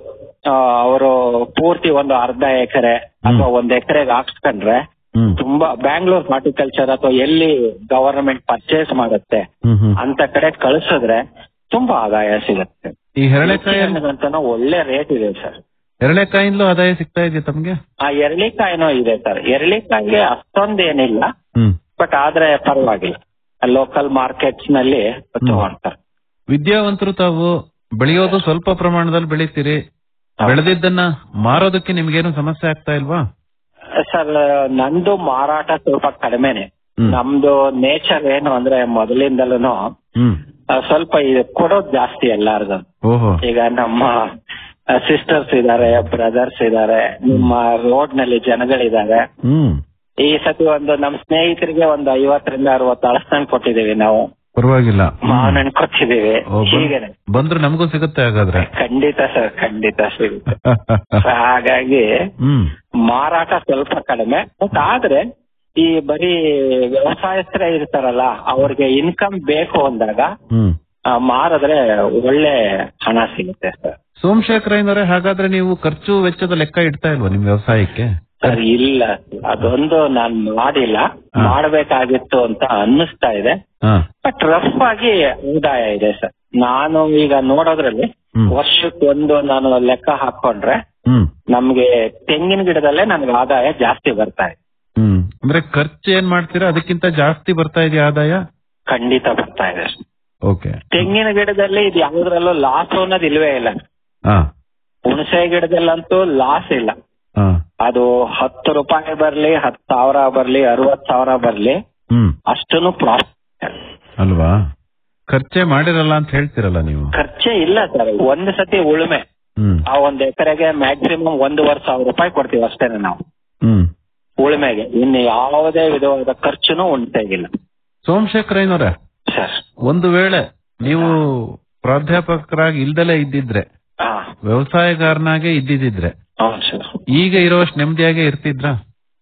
ಅವರು ಪೂರ್ತಿ ಒಂದು ಅರ್ಧ ಎಕರೆ ಅಥವಾ ಒಂದ್ ಎಕರೆಗೆ ಹಾಕ್ಸ್ಕೊಂಡ್ರೆ ಹ್ಮ್ ತುಂಬಾ ಬ್ಯಾಂಗ್ಳೂರ್ ಹಾರ್ಟಿಕಲ್ಚರ್ ಅಥವಾ ಎಲ್ಲಿ ಗವರ್ನಮೆಂಟ್ ಪರ್ಚೇಸ್ ಮಾಡುತ್ತೆ ಹ್ಮ್ ಹ್ಮ್ ಅಂತ ಕಡೆ ಕಳಿಸಿದ್ರೆ ತುಂಬಾ ಆದಾಯ ಸಿಗುತ್ತೆ ಈ ಹೆರಳೆಕಾಯಿ ಅಂತಾನು ಒಳ್ಳೆ ರೇಟ್ ಇದೆ ಸರ್ ಹೆರಳೆಕಾಯಿಂದಲೂ ಆದಾಯ ಸಿಗ್ತಾ ಇದೆಯಾ ತಮ್ಗೆ ಆ ಎರಳಿಕಾಯಿನೂ ಇದೆ ಸರ್ ಎರಳಿಕಾಯಿಗೆ ಅಷ್ಟೊಂದೇನಿಲ್ಲ ಹ್ಮ್ ಬಟ್ ಆದ್ರೆ ಪರವಾಗಿಲ್ಲ ಲೋಕಲ್ ಮಾರ್ಕೆಟ್ಸ್ ನಲ್ಲಿ ತಗೊಂಡ್ತಾರೆ ವಿದ್ಯಾವಂತರು ತಾವು ಬೆಳೆಯೋದು ಸ್ವಲ್ಪ ಪ್ರಮಾಣದಲ್ಲಿ ಬೆಳಿತೀರಿ ಬೆಳೆದಿದ್ದನ್ನ ಮಾರೋದಕ್ಕೆ ನಿಮ್ಗೇನು ಸಮಸ್ಯೆ ಆಗ್ತಾ ಇಲ್ವಾ ಸರ್ ನಂದು ಮಾರಾಟ ಸ್ವಲ್ಪ ಕಡಿಮೆನೆ ಹ್ಮ್. ನಮ್ದು ನೇಚರ್ ಏನು ಅಂದ್ರೆ ಮೊದಲಿಂದಲೂ ಹ್ಮ್ ಸ್ವಲ್ಪ ಇದು ಕೊಡೋದು ಜಾಸ್ತಿ ಎಲ್ಲಾರ್ಗು ಓಹೋ ಈಗ ನಮ್ಮ ಸಿಸ್ಟರ್ಸ್ ಇದಾರೆ ಬ್ರದರ್ಸ್ ಇದಾರೆ ನಿಮ್ಮ ರೋಡ್ ನಲ್ಲಿ ಜನಗಳಿದ್ದಾರೆ ಹ್ಮ್ ಈ ಸತಿ ಒಂದು ನಮ್ಮ ಸ್ನೇಹಿತರಿಗೆ ಒಂದು ಐವತ್ತರಿಂದ ಅರವತ್ತು ಅಳಸ್ತಾನ್ ಕೊಟ್ಟಿದೀವಿ ನಾವು ಪರವಾಗಿಲ್ಲ ಮಾವಿನ ಹಣ್ಣು ಕೊಟ್ಟಿದೀವಿ ಓ, ಬನ್- ಹೀಗೇನೆ ಬಂದ್ರೆ ನಮಗೂ ಸಿಗುತ್ತೆ ಹಾಗಾದ್ರೆ ಖಂಡಿತ ಸರ್ ಖಂಡಿತ ಸಿಗುತ್ತೆ So ಹಾಗಾಗಿ ಹ್ಮ್ ಮಾರಾಟ ಸ್ವಲ್ಪ ಕಡಿಮೆ ಬಟ್ ಆದ್ರೆ ಈ ಬರೀ ವ್ಯವಸಾಯಸ್ಥರೇ ಇರ್ತಾರಲ್ಲ ಅವ್ರಿಗೆ ಇನ್ಕಮ್ ಬೇಕು ಅಂದಾಗ ಹ್ಮ್ ಆ, ಮಾರಿದ್ರೆ ಒಳ್ಳೆ ಹಣ ಸಿಗುತ್ತೆ ಸರ್ ಸೋಮಶೇಖರಯ್ಯನವರೇ ಹಾಗಾದ್ರೆ ನೀವು ಖರ್ಚು ವೆಚ್ಚದ ಲೆಕ್ಕ ಇಡ್ತಾ ಇಲ್ವಾ ನಿಮ್ ವ್ಯವಸಾಯಕ್ಕೆ ಸರ್ ಇಲ್ಲ ಅದೊಂದು ನಾನ್ ಮಾಡಿಲ್ಲ ಮಾಡ್ಬೇಕಾಗಿತ್ತು ಅಂತ ಅನ್ನಿಸ್ತಾ ಇದೆ ಹಾ ಬಟ್ ರಫ್ ಆಗಿ ಆದಾಯ ಇದೆ ಸರ್ ನಾನು ಈಗ ನೋಡೋದ್ರಲ್ಲಿ ಹ್ಮ್. ವರ್ಷಕ್ಕೆ ಒಂದು ನಾನು ಲೆಕ್ಕ ಹಾಕೊಂಡ್ರೆ ಹ್ಮ್ ನಮ್ಗೆ ತೆಂಗಿನ ಗಿಡದಲ್ಲೇ ನನ್ಗೆ ಆದಾಯ ಜಾಸ್ತಿ ಬರ್ತಾ ಇದೆ ಹ್ಮ್ ಅಂದ್ರೆ ಖರ್ಚು ಏನ್ ಮಾಡ್ತೀರಾ ಅದಕ್ಕಿಂತ ಜಾಸ್ತಿ ಬರ್ತಾ ಇದೆಯಾ ಆದಾಯ ಖಂಡಿತ ಬರ್ತಾ ಇದೆ ಓಕೆ ತೆಂಗಿನ ಗಿಡದಲ್ಲಿ ಇದು ಯಾವ್ದ್ರಲ್ಲೂ ಲಾಸ್ ಅನ್ನೋದು ಇಲ್ವೇ ಇಲ್ಲ ಹಾ ಹುಣಸೆ ಗಿಡದಲ್ಲಂತೂ ಲಾಸ್ ಇಲ್ಲ ಹಾ ಅದು ಹತ್ತು ರೂಪಾಯಿ ಬರ್ಲಿ ಹತ್ತು ಸಾವಿರ ಬರ್ಲಿ ಅರವತ್ ಸಾವಿರ ಬರ್ಲಿ ಹ್ಮ್ ಅಷ್ಟನ್ನು ಪ್ರಾಫಿಟ್ ಅಲ್ವಾ ಖರ್ಚೆ ಮಾಡಿರಲ್ಲ ಅಂತ ಹೇಳ್ತಿರಲ್ಲ ನೀವು ಖರ್ಚೇ ಇಲ್ಲ ಸರ್ ಒಂದ್ ಸತಿ ಉಳುಮೆ ಹ್ಮ್ ಆ ಒಂದ್ ಎಕರೆಗೆ ಮ್ಯಾಕ್ಸಿಮಮ್ ಒಂದೂವರೆ ಸಾವಿರ ರೂಪಾಯಿ ಕೊಡ್ತೀವಿ ಅಷ್ಟೇನೆ ನಾವು ಹ್ಮ್ ಉಳುಮೆಗೆ ಇನ್ನು ಯಾವುದೇ ವಿಧವಾದ ಖರ್ಚುನು ಉಂಟಾಗಿಲ್ಲ ಸೋಮಶೇಖರಯ್ಯನವರೇ ಸರ್ ಒಂದು ವೇಳೆ ನೀವು ಪ್ರಾಧ್ಯಾಪಕರಾಗಿ ಇಲ್ದಲೇ ಇದ್ದಿದ್ರೆ ಹಾ ವ್ಯವಸಾಯಗಾರನಾಗೆ ಇದ್ದಿದ್ರೆ ಹೌದು ಸರ್ ಈಗ ಇರೋಷ್ಟು ನೆಮ್ಮದಿಯಾಗೆ ಇರ್ತಿದ್ರಾ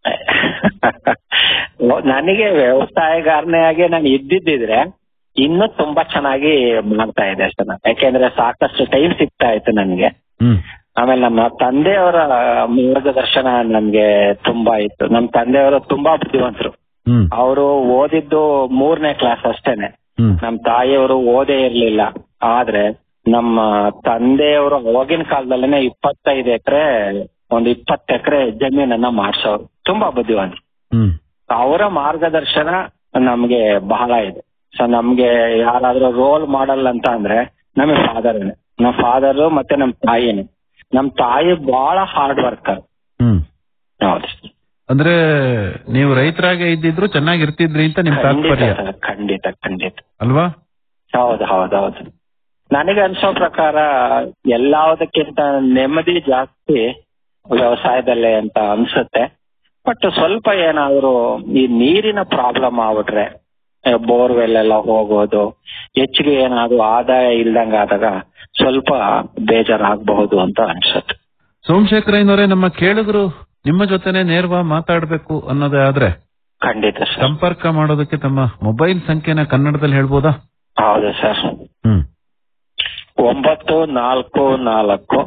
ನನಗೆ ವ್ಯವಸಾಯಗಾರನೇ ಆಗಿ ನಾನು ಇದ್ದಿದ್ದಿದ್ರೆ ಇನ್ನೂ ತುಂಬಾ ಚೆನ್ನಾಗಿ ಮಾಡ್ತಾ ಇದೆ ಸರ್ ನಾನು. ಯಾಕೆಂದ್ರೆ ಸಾಕಷ್ಟು ಟೈಮ್ ಸಿಗ್ತಾ ಇತ್ತು ನನಗೆ ಹ್ಮ್ ಆಮೇಲೆ ನಮ್ಮ ತಂದೆಯವರ ಮಾರ್ಗದರ್ಶನ ನಮ್ಗೆ ತುಂಬಾ ಇತ್ತು ನಮ್ಮ ತಂದೆಯವರು ತುಂಬಾ ಬುದ್ಧಿವಂತರು ಹ್ಮ್ ಅವರು ಓದಿದ್ದು ಮೂರನೇ ಕ್ಲಾಸ್ ಅಷ್ಟೇನೆ ಹ್ಮ್ ನಮ್ಮ ತಾಯಿಯವರು ಓದೇ ಇರ್ಲಿಲ್ಲ ಆದ್ರೆ ನಮ್ಮ ತಂದೆಯವರು ಅವಾಗಿನ ಕಾಲದಲ್ಲೇನೆ ಇಪ್ಪತ್ತೈದು ಎಕರೆ ಒಂದು ಇಪ್ಪತ್ತು ಎಕರೆ ಜಮೀನನ್ನ ಮಾಡ್ಸೋರು ತುಂಬಾ ಬುದ್ಧಿವಂತ ಹ್ಮ್ ಅವರ ಮಾರ್ಗದರ್ಶನ ನಮ್ಗೆ ಬಹಳ ಇದೆ ಸೊ ನಮ್ಗೆ ಯಾರಾದ್ರೂ ರೋಲ್ ಮಾಡಲ್ ಅಂತ ಅಂದ್ರೆ ನಮ್ಮ ಫಾದರ್ನೇ ನಮ್ಮ ಫಾದರ್ ಮತ್ತೆ ನಮ್ಮ ತಾಯಿನೇ ನಮ್ ತಾಯಿ ಬಹಳ ಹಾರ್ಡ್ ವರ್ಕರ್ ಹ್ಮ್ ಹೌದು ಅಂದ್ರೆ ನೀವು ರೈತರಾಗೆ ಇದ್ದಿದ್ರು ಚೆನ್ನಾಗಿರ್ತಿದ್ರಿ ಅಂತ ನಿಮ್ ಖಂಡಿತ ತಾತ್ಪರ್ಯ ಸರ್, ಖಂಡಿತ ಖಂಡಿತ ಅಲ್ವಾ ಹೌದು ಹೌದು ಹೌದು ನನಗೆ ಅನ್ಸೋ ಪ್ರಕಾರ ಎಲ್ಲದಕ್ಕಿಂತ ನೆಮ್ಮದಿ ಜಾಸ್ತಿ ವ್ಯವಸಾಯದಲ್ಲೇ ಅಂತ ಅನ್ಸುತ್ತೆ ಬಟ್ ಸ್ವಲ್ಪ ಏನಾದ್ರು ಈ ನೀರಿನ ಪ್ರಾಬ್ಲಮ್ ಆಗ್ಬಿಟ್ರೆ ಬೋರ್ವೆಲ್ ಎಲ್ಲ ಹೋಗೋದು ಹೆಚ್ಚಿಗೆ ಏನಾದ್ರು ಆದಾಯ ಇಲ್ದಂಗ ಆದಾಗ ಸ್ವಲ್ಪ ಬೇಜಾರಾಗಬಹುದು ಅಂತ ಅನ್ಸುತ್ತೆ ಸೋಮಶೇಖರಯ್ಯನವರೇ ನಮ್ಮ ಕೇಳುಗರು ನಿಮ್ಮ ಜೊತೆನೆ ನೇರವಾಗಿ ಮಾತಾಡ್ಬೇಕು ಅನ್ನೋದೇ ಆದ್ರೆ ಖಂಡಿತ ಸರ್ ಸಂಪರ್ಕ ಮಾಡೋದಕ್ಕೆ ತಮ್ಮ ಮೊಬೈಲ್ ಸಂಖ್ಯೆನ ಕನ್ನಡದಲ್ಲಿ ಹೇಳ್ಬೋದಾ ಹೌದು ಸರ್ ಹ್ಮ್ ಒಂಬತ್ತು ನಾಲ್ಕು ನಾಲ್ಕು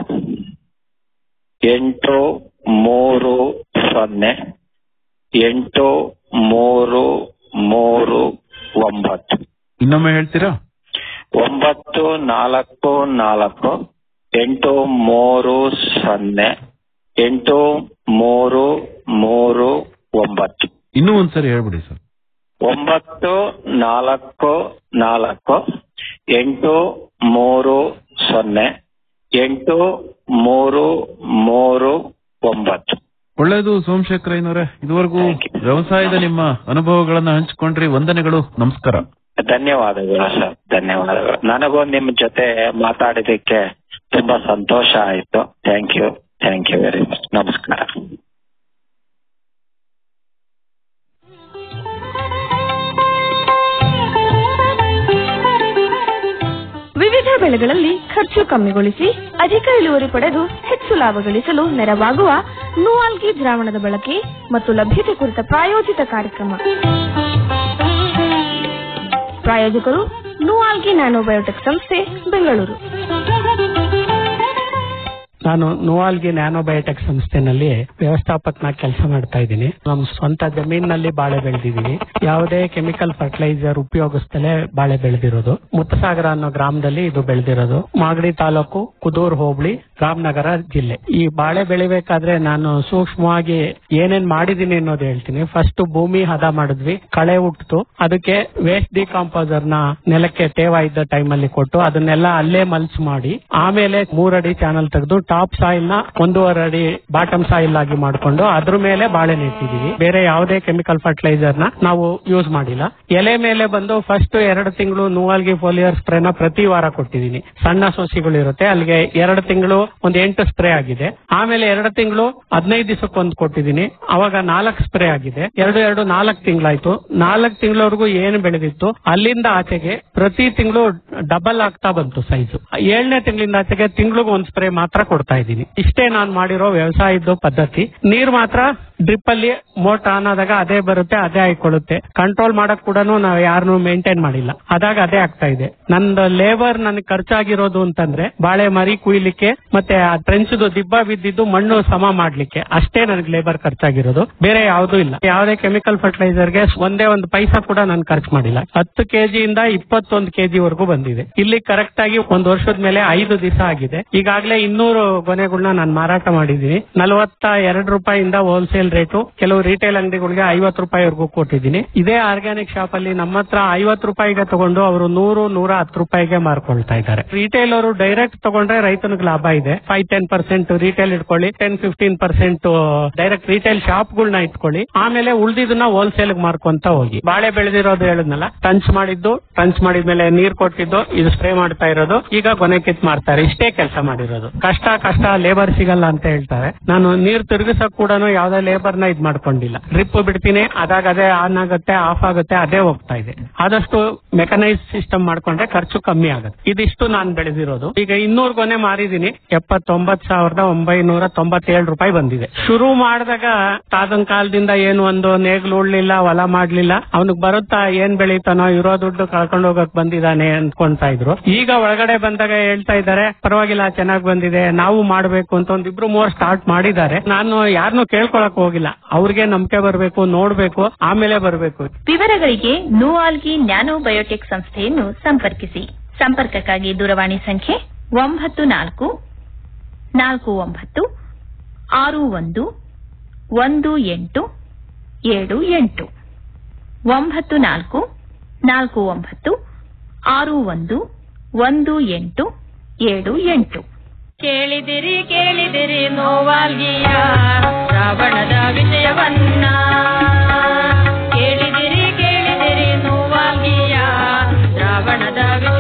ಎಂಟು ಮೂರು ಸೊನ್ನೆ ಎಂಟು ಮೂರು ಮೂರು ಒಂಬತ್ತು ಇನ್ನೊಮ್ಮೆ ಹೇಳ್ತೀರಾ ಒಂಬತ್ತು ನಾಲ್ಕು ನಾಲ್ಕು ಎಂಟು ಮೂರು ಸೊನ್ನೆ ಎಂಟು ಮೂರು ಮೂರು ಒಂಬತ್ತು ಇನ್ನೂ ಒಂದ್ಸರಿ ಹೇಳ್ಬಿಡಿ ಸರ್ ಒಂಬತ್ತು ನಾಲ್ಕು ನಾಲ್ಕು ಎಂಟು ಮೂರು ಸೊನ್ನೆ ಎಂಟು ಮೂರು ಮೂರು ಒಂಬತ್ತು ಒಳ್ಳೇದು ಸೋಮಶೇಖರಯ್ಯನವರೇ ಇದುವರೆಗೂ ವ್ಯವಸಾಯದ ನಿಮ್ಮ ಅನುಭವಗಳನ್ನ ಹಂಚಿಕೊಂಡ್ರಿ ವಂದನೆಗಳು ನಮಸ್ಕಾರ ಧನ್ಯವಾದಗಳು ಸರ್ ಧನ್ಯವಾದಗಳು ನನಗೂ ನಿಮ್ ಜೊತೆ ಮಾತಾಡಿದಕ್ಕೆ ತುಂಬಾ ಸಂತೋಷ ಆಯ್ತು thank you thank you very much ನಮಸ್ಕಾರ ವಿವಿಧ ಬೆಳೆಗಳಲ್ಲಿ ಖರ್ಚು ಕಮ್ಮಿಗೊಳಿಸಿ ಅಧಿಕ ಇಳುವರಿ ಪಡೆದು ಹೆಚ್ಚು ಲಾಭ ಗಳಿಸಲು ನೆರವಾಗುವ ನೂವಾಲ್ಗಿ ದ್ರಾವಣದ ಬಳಕೆ ಮತ್ತು ಲಭ್ಯತೆ ಕುರಿತ ಪ್ರಾಯೋಜಿತ ಕಾರ್ಯಕ್ರಮ ಪ್ರಾಯೋಜಕರು ನೂವಾಲ್ಗಿ ನ್ಯಾನೋಬಯೋಟೆಕ್ ಸಂಸ್ಥೆ ಬೆಂಗಳೂರು ನಾನು ನೋವಾಲ್ಗಿ ನ್ಯಾನೋಬಯೋಟೆಕ್ ಸಂಸ್ಥೆನಲ್ಲಿ ವ್ಯವಸ್ಥಾಪಕನಾಗಿ ಕೆಲಸ ಮಾಡ್ತಾ ಇದ್ದೀನಿ ನಮ್ಮ ಸ್ವಂತ ಜಮೀನಿನಲ್ಲಿ ಬಾಳೆ ಬೆಳೆದಿದ್ದೀವಿ ಯಾವುದೇ ಕೆಮಿಕಲ್ ಫರ್ಟಿಲೈಸರ್ ಉಪಯೋಗಿಸ್ತಲೇ ಬಾಳೆ ಬೆಳೆದಿರೋದು ಮುತ್ತಸಾಗರ ಅನ್ನೋ ಗ್ರಾಮದಲ್ಲಿ ಇದು ಬೆಳೆದಿರೋದು ಮಾಗಡಿ ತಾಲೂಕು ಕುದೂರ್ ಹೋಬಳಿ ರಾಮನಗರ ಜಿಲ್ಲೆ ಈ ಬಾಳೆ ಬೆಳಿಬೇಕಾದ್ರೆ ನಾನು ಸೂಕ್ಷ್ಮವಾಗಿ ಏನೇನ್ ಮಾಡಿದೀನಿ ಅನ್ನೋದು ಹೇಳ್ತೀನಿ ಫಸ್ಟ್ ಭೂಮಿ ಹದ ಮಾಡಿದ್ವಿ ಕಳೆ ಹುಟ್ಟಿತು ಅದಕ್ಕೆ ವೇಸ್ಟ್ ಡಿಕಾಂಪೋಸರ್ ನ ನೆಲಕ್ಕೆ ತೇವ ಇದ್ದ ಟೈಮ್ ಅಲ್ಲಿ ಕೊಟ್ಟು ಅದನ್ನೆಲ್ಲ ಅಲ್ಲೇ ಮಲ್ಚ್ ಮಾಡಿ ಆಮೇಲೆ ಮೂರಡಿ ಚಾನಲ್ ತೆಗೆದು ಟಾಪ್ ಸಾಯಿಲ್ ನ ಒಂದೂವರೆ ಅಡಿ ಬಾಟಮ್ ಸಾಯಿಲ್ ಆಗಿ ಮಾಡ್ಕೊಂಡು ಅದ್ರ ಮೇಲೆ ಬಾಳೆ ನೆಟ್ಟಿದೀವಿ ಬೇರೆ ಯಾವುದೇ ಕೆಮಿಕಲ್ ಫರ್ಟಿಲೈಸರ್ ನ ನಾವು ಯೂಸ್ ಮಾಡಿಲ್ಲ ಎಲೆ ಮೇಲೆ ಬಂದು ಫಸ್ಟ್ ಎರಡು ತಿಂಗಳು ನೂವಾಲ್ಗಿ ಫೋಲಿಯರ್ ಸ್ಪ್ರೇನ ಪ್ರತಿ ವಾರ ಕೊಟ್ಟಿದ್ದೀನಿ ಸಣ್ಣ ಸೋಸಿಗಳು ಇರುತ್ತೆ ಅಲ್ಲಿಗೆ ಎರಡು ತಿಂಗಳು ಒಂದು ಎಂಟು ಸ್ಪ್ರೇ ಆಗಿದೆ ಆಮೇಲೆ ಎರಡು ತಿಂಗಳು ಹದಿನೈದು ದಿವಸಕ್ಕೊಂದು ಕೊಟ್ಟಿದ್ದೀನಿ ಅವಾಗ ನಾಲ್ಕು ಸ್ಪ್ರೇ ಆಗಿದೆ ಎರಡು ಎರಡು ನಾಲ್ಕು ತಿಂಗಳಾಯ್ತು ನಾಲ್ಕು ತಿಂಗಳವರೆಗೂ ಏನು ಬೆಳೆದಿತ್ತು ಅಲ್ಲಿಂದ ಆಚೆಗೆ ಪ್ರತಿ ತಿಂಗಳು ಡಬಲ್ ಆಗ್ತಾ ಬಂತು ಸೈಜು ಏಳನೇ ತಿಂಗಳಿಂದ ಆಚೆಗೆ ತಿಂಗಳಿಗೆ ಒಂದ್ ಸ್ಪ್ರೇ ಮಾತ್ರ ಕೊಡ್ತಾ ಇದ್ದೀನಿ ಇಷ್ಟೇ ನಾನು ಮಾಡಿರೋ ವ್ಯವಸಾಯದ ಪದ್ಧತಿ ನೀರ್ ಮಾತ್ರ ಡ್ರಿಪ್ ಅಲ್ಲಿ ಮೋಟ್ ಆನ್ ಆದಾಗ ಅದೇ ಬರುತ್ತೆ ಅದೇ ಆಯ್ಕೊಳ್ಳುತ್ತೆ ಕಂಟ್ರೋಲ್ ಮಾಡಕ್ ಕೂಡ ನಾವು ಯಾರನ್ನು ಮೇಂಟೈನ್ ಮಾಡಿಲ್ಲ ಅದಾಗ ಅದೇ ಆಗ್ತಾ ಇದೆ ನಂದು ಲೇಬರ್ ನನಗೆ ಖರ್ಚಾಗಿರೋದು ಅಂತಂದ್ರೆ ಬಾಳೆ ಮರಿ ಕುಯ್ಲಿಕ್ಕೆ ಮತ್ತೆ ಆ ಟ್ರೆಂಚ್ದು ದಿಬ್ಬ ಬಿದ್ದಿದ್ದು ಮಣ್ಣು ಸಮ ಮಾಡ್ಲಿಕ್ಕೆ ಅಷ್ಟೇ ನನಗೆ ಲೇಬರ್ ಖರ್ಚಾಗಿರೋದು ಬೇರೆ ಯಾವ್ದೂ ಇಲ್ಲ ಯಾವುದೇ ಕೆಮಿಕಲ್ ಫರ್ಟಿಲೈಸರ್ಗೆ ಒಂದೇ ಒಂದು ಪೈಸಾ ಕೂಡ ನಾನು ಖರ್ಚು ಮಾಡಿಲ್ಲ ಹತ್ತು ಕೆಜಿಯಿಂದ ಇಪ್ಪತ್ತೊಂದು ಕೆಜಿ ವರೆಗೂ ಬಂದಿದೆ ಇಲ್ಲಿ ಕರೆಕ್ಟ್ ಆಗಿ ಒಂದು ವರ್ಷದ ಮೇಲೆ ಐದು ದಿವಸ ಆಗಿದೆ ಈಗಾಗಲೇ ಇನ್ನೂರು ಗೊನೆಗಳನ್ನ ನಾನು ಮಾರಾಟ ಮಾಡಿದ್ದೀನಿ ನಲವತ್ತ ಎರಡು ರೂಪಾಯಿಂದ ಹೋಲ್ಸೇಲ್ ರೇಟು ಕೆಲವು ರಿಟೇಲ್ ಅಂಗಡಿಗಳಿಗೆ ಐವತ್ತು ರೂಪಾಯಿವರೆಗೂ ಕೊಟ್ಟಿದ್ದೀನಿ ಇದೇ ಆರ್ಗ್ಯಾನಿಕ್ ಶಾಪ್ ಅಲ್ಲಿ ನಮ್ಮ ಹತ್ರ ಐವತ್ತು ರೂಪಾಯಿಗೆ ತಗೊಂಡು ಅವರು ನೂರು ನೂರ ಹತ್ತು ರೂಪಾಯಿಗೆ ಮಾರ್ಕೊಳ್ತಾ ಇದ್ದಾರೆ ರಿಟೇಲ್ ಅವರು ಡೈರೆಕ್ಟ್ ತಗೊಂಡ್ರೆ ರೈತನಿಗೆ ಲಾಭ ಇದೆ ಫೈವ್ ಟೆನ್ ಪರ್ಸೆಂಟ್ ರಿಟೇಲ್ ಇಟ್ಕೊಳ್ಳಿ ten fifteen percent direct retail ಶಾಪ್ಗಳನ್ನ ಇಟ್ಕೊಳ್ಳಿ ಆಮೇಲೆ ಉಳಿದಿದ್ದನ್ನ ಹೋಲ್ಸೇಲ್ ಮಾರ್ಕೊಂತ ಹೋಗಿ ಬಾಳೆ ಬೆಳೆದಿರೋದು ಹೇಳಿದ್ನಲ್ಲ ಟಂಚ್ ಮಾಡಿದ್ದು ಟಂಚ್ ಮಾಡಿದ್ಮೇಲೆ ನೀರ್ ಕೊಟ್ಟಿದ್ದು ಇದು ಸ್ಪ್ರೇ ಮಾಡ್ತಾ ಇರೋದು ಈಗ ಕೊನೆ ಕಿತ್ ಮಾಡ್ತಾರೆ ಇಷ್ಟೇ ಕೆಲಸ ಮಾಡಿರೋದು ಕಷ್ಟ ಕಷ್ಟ ಲೇಬರ್ ಸಿಗಲ್ಲ ಅಂತ ಹೇಳ್ತಾರೆ ನಾನು ನೀರ್ ತಿರುಗಿಸಕ್ ಕೂಡ ಯಾವ್ದೇ ಲೇಬರ್ ನ ಇದ್ ಮಾಡ್ಕೊಂಡಿಲ್ಲ ಡ್ರಿಪ್ ಬಿಡ್ತೀನಿ ಅದಾಗ ಅದೇ ಆನ್ ಆಗುತ್ತೆ ಆಫ್ ಆಗುತ್ತೆ ಅದೇ ಹೋಗ್ತಾ ಇದೆ ಆದಷ್ಟು ಮೆಕನೈಸ್ ಸಿಸ್ಟಮ್ ಮಾಡ್ಕೊಂಡ್ರೆ ಖರ್ಚು ಕಮ್ಮಿ ಆಗುತ್ತೆ ಇದಿಷ್ಟು ನಾನು ಬೆಳೆದಿರೋದು ಈಗ ಇನ್ನೂರು ಗೊನೆ ಮಾರಿದೀನಿ ಎಪ್ಪತ್ತೊಂಬತ್ ಸಾವಿರದ ಒಂಬೈನೂರ ತೊಂಬತ್ತೇಳು ರೂಪಾಯಿ ಬಂದಿದೆ ಶುರು ಮಾಡಿದಾಗ ತಾತನ ಕಾಲದಿಂದ ಏನು ಒಂದು ನೇಗ್ಲು ಉಳ್ಳಿಲ್ಲ ಹೊಲ ಮಾಡ್ಲಿಲ್ಲ ಅವನಿಗೆ ಬರುತ್ತಾ ಏನ್ ಬೆಳೀತಾನೋ ಇರೋ ದುಡ್ಡು ಕಳ್ಕೊಂಡು ಹೋಗಕ್ ಬಂದಿದ್ದಾನೆ ಅನ್ಕೊಂತಾ ಇದ್ರು ಈಗ ಒಳಗಡೆ ಬಂದಾಗ ಹೇಳ್ತಾ ಇದ್ದಾರೆ ಪರವಾಗಿಲ್ಲ ಚೆನ್ನಾಗ್ ಬಂದಿದೆ ನಾವು ಮಾಡ್ಬೇಕು ಅಂತ ಒಂದಿಬ್ರು ಮೂರ್ ಸ್ಟಾರ್ಟ್ ಮಾಡಿದ್ದಾರೆ ನಾನು ಯಾರನ್ನು ಕೇಳ್ಕೊಳಕ್ ಹೋಗಿಲ್ಲ ಅವ್ರಿಗೆ ನಂಬಿಕೆ ಬರ್ಬೇಕು ನೋಡ್ಬೇಕು ಆಮೇಲೆ ಬರ್ಬೇಕು ವಿವರಗಳಿಗೆ ನೂಆಲ್ಗಿ ನ್ಯಾನೋ ಬಯೋಟೆಕ್ ಸಂಸ್ಥೆಯನ್ನು ಸಂಪರ್ಕಿಸಿ ಸಂಪರ್ಕಕ್ಕಾಗಿ ದೂರವಾಣಿ ಸಂಖ್ಯೆ ಒಂಬತ್ತು ನಾಲ್ಕು ನಾಲ್ಕು ಒಂಬತ್ತು ಆರು ಒಂದು ಒಂದು ಎಂಟು ಏಳು ಎಂಟು ಒಂಬತ್ತು ನಾಲ್ಕು ನಾಲ್ಕು ಒಂಬತ್ತು ಆರು ಒಂದು ಒಂದು ಎಂಟು ಏಳು ಎಂಟು ಕೇಳಿದಿರಿ ಕೇಳಿದಿರಿ ನೋವಾಲ್ಗಿಯ ರಾವಣದ ವಿಷಯವನ್ನ ಕೇಳಿದಿರಿ ಕೇಳಿದಿರಿ ನೋವಾಲ್ಗಿಯ ರಾವಣದ ವಿಷಯ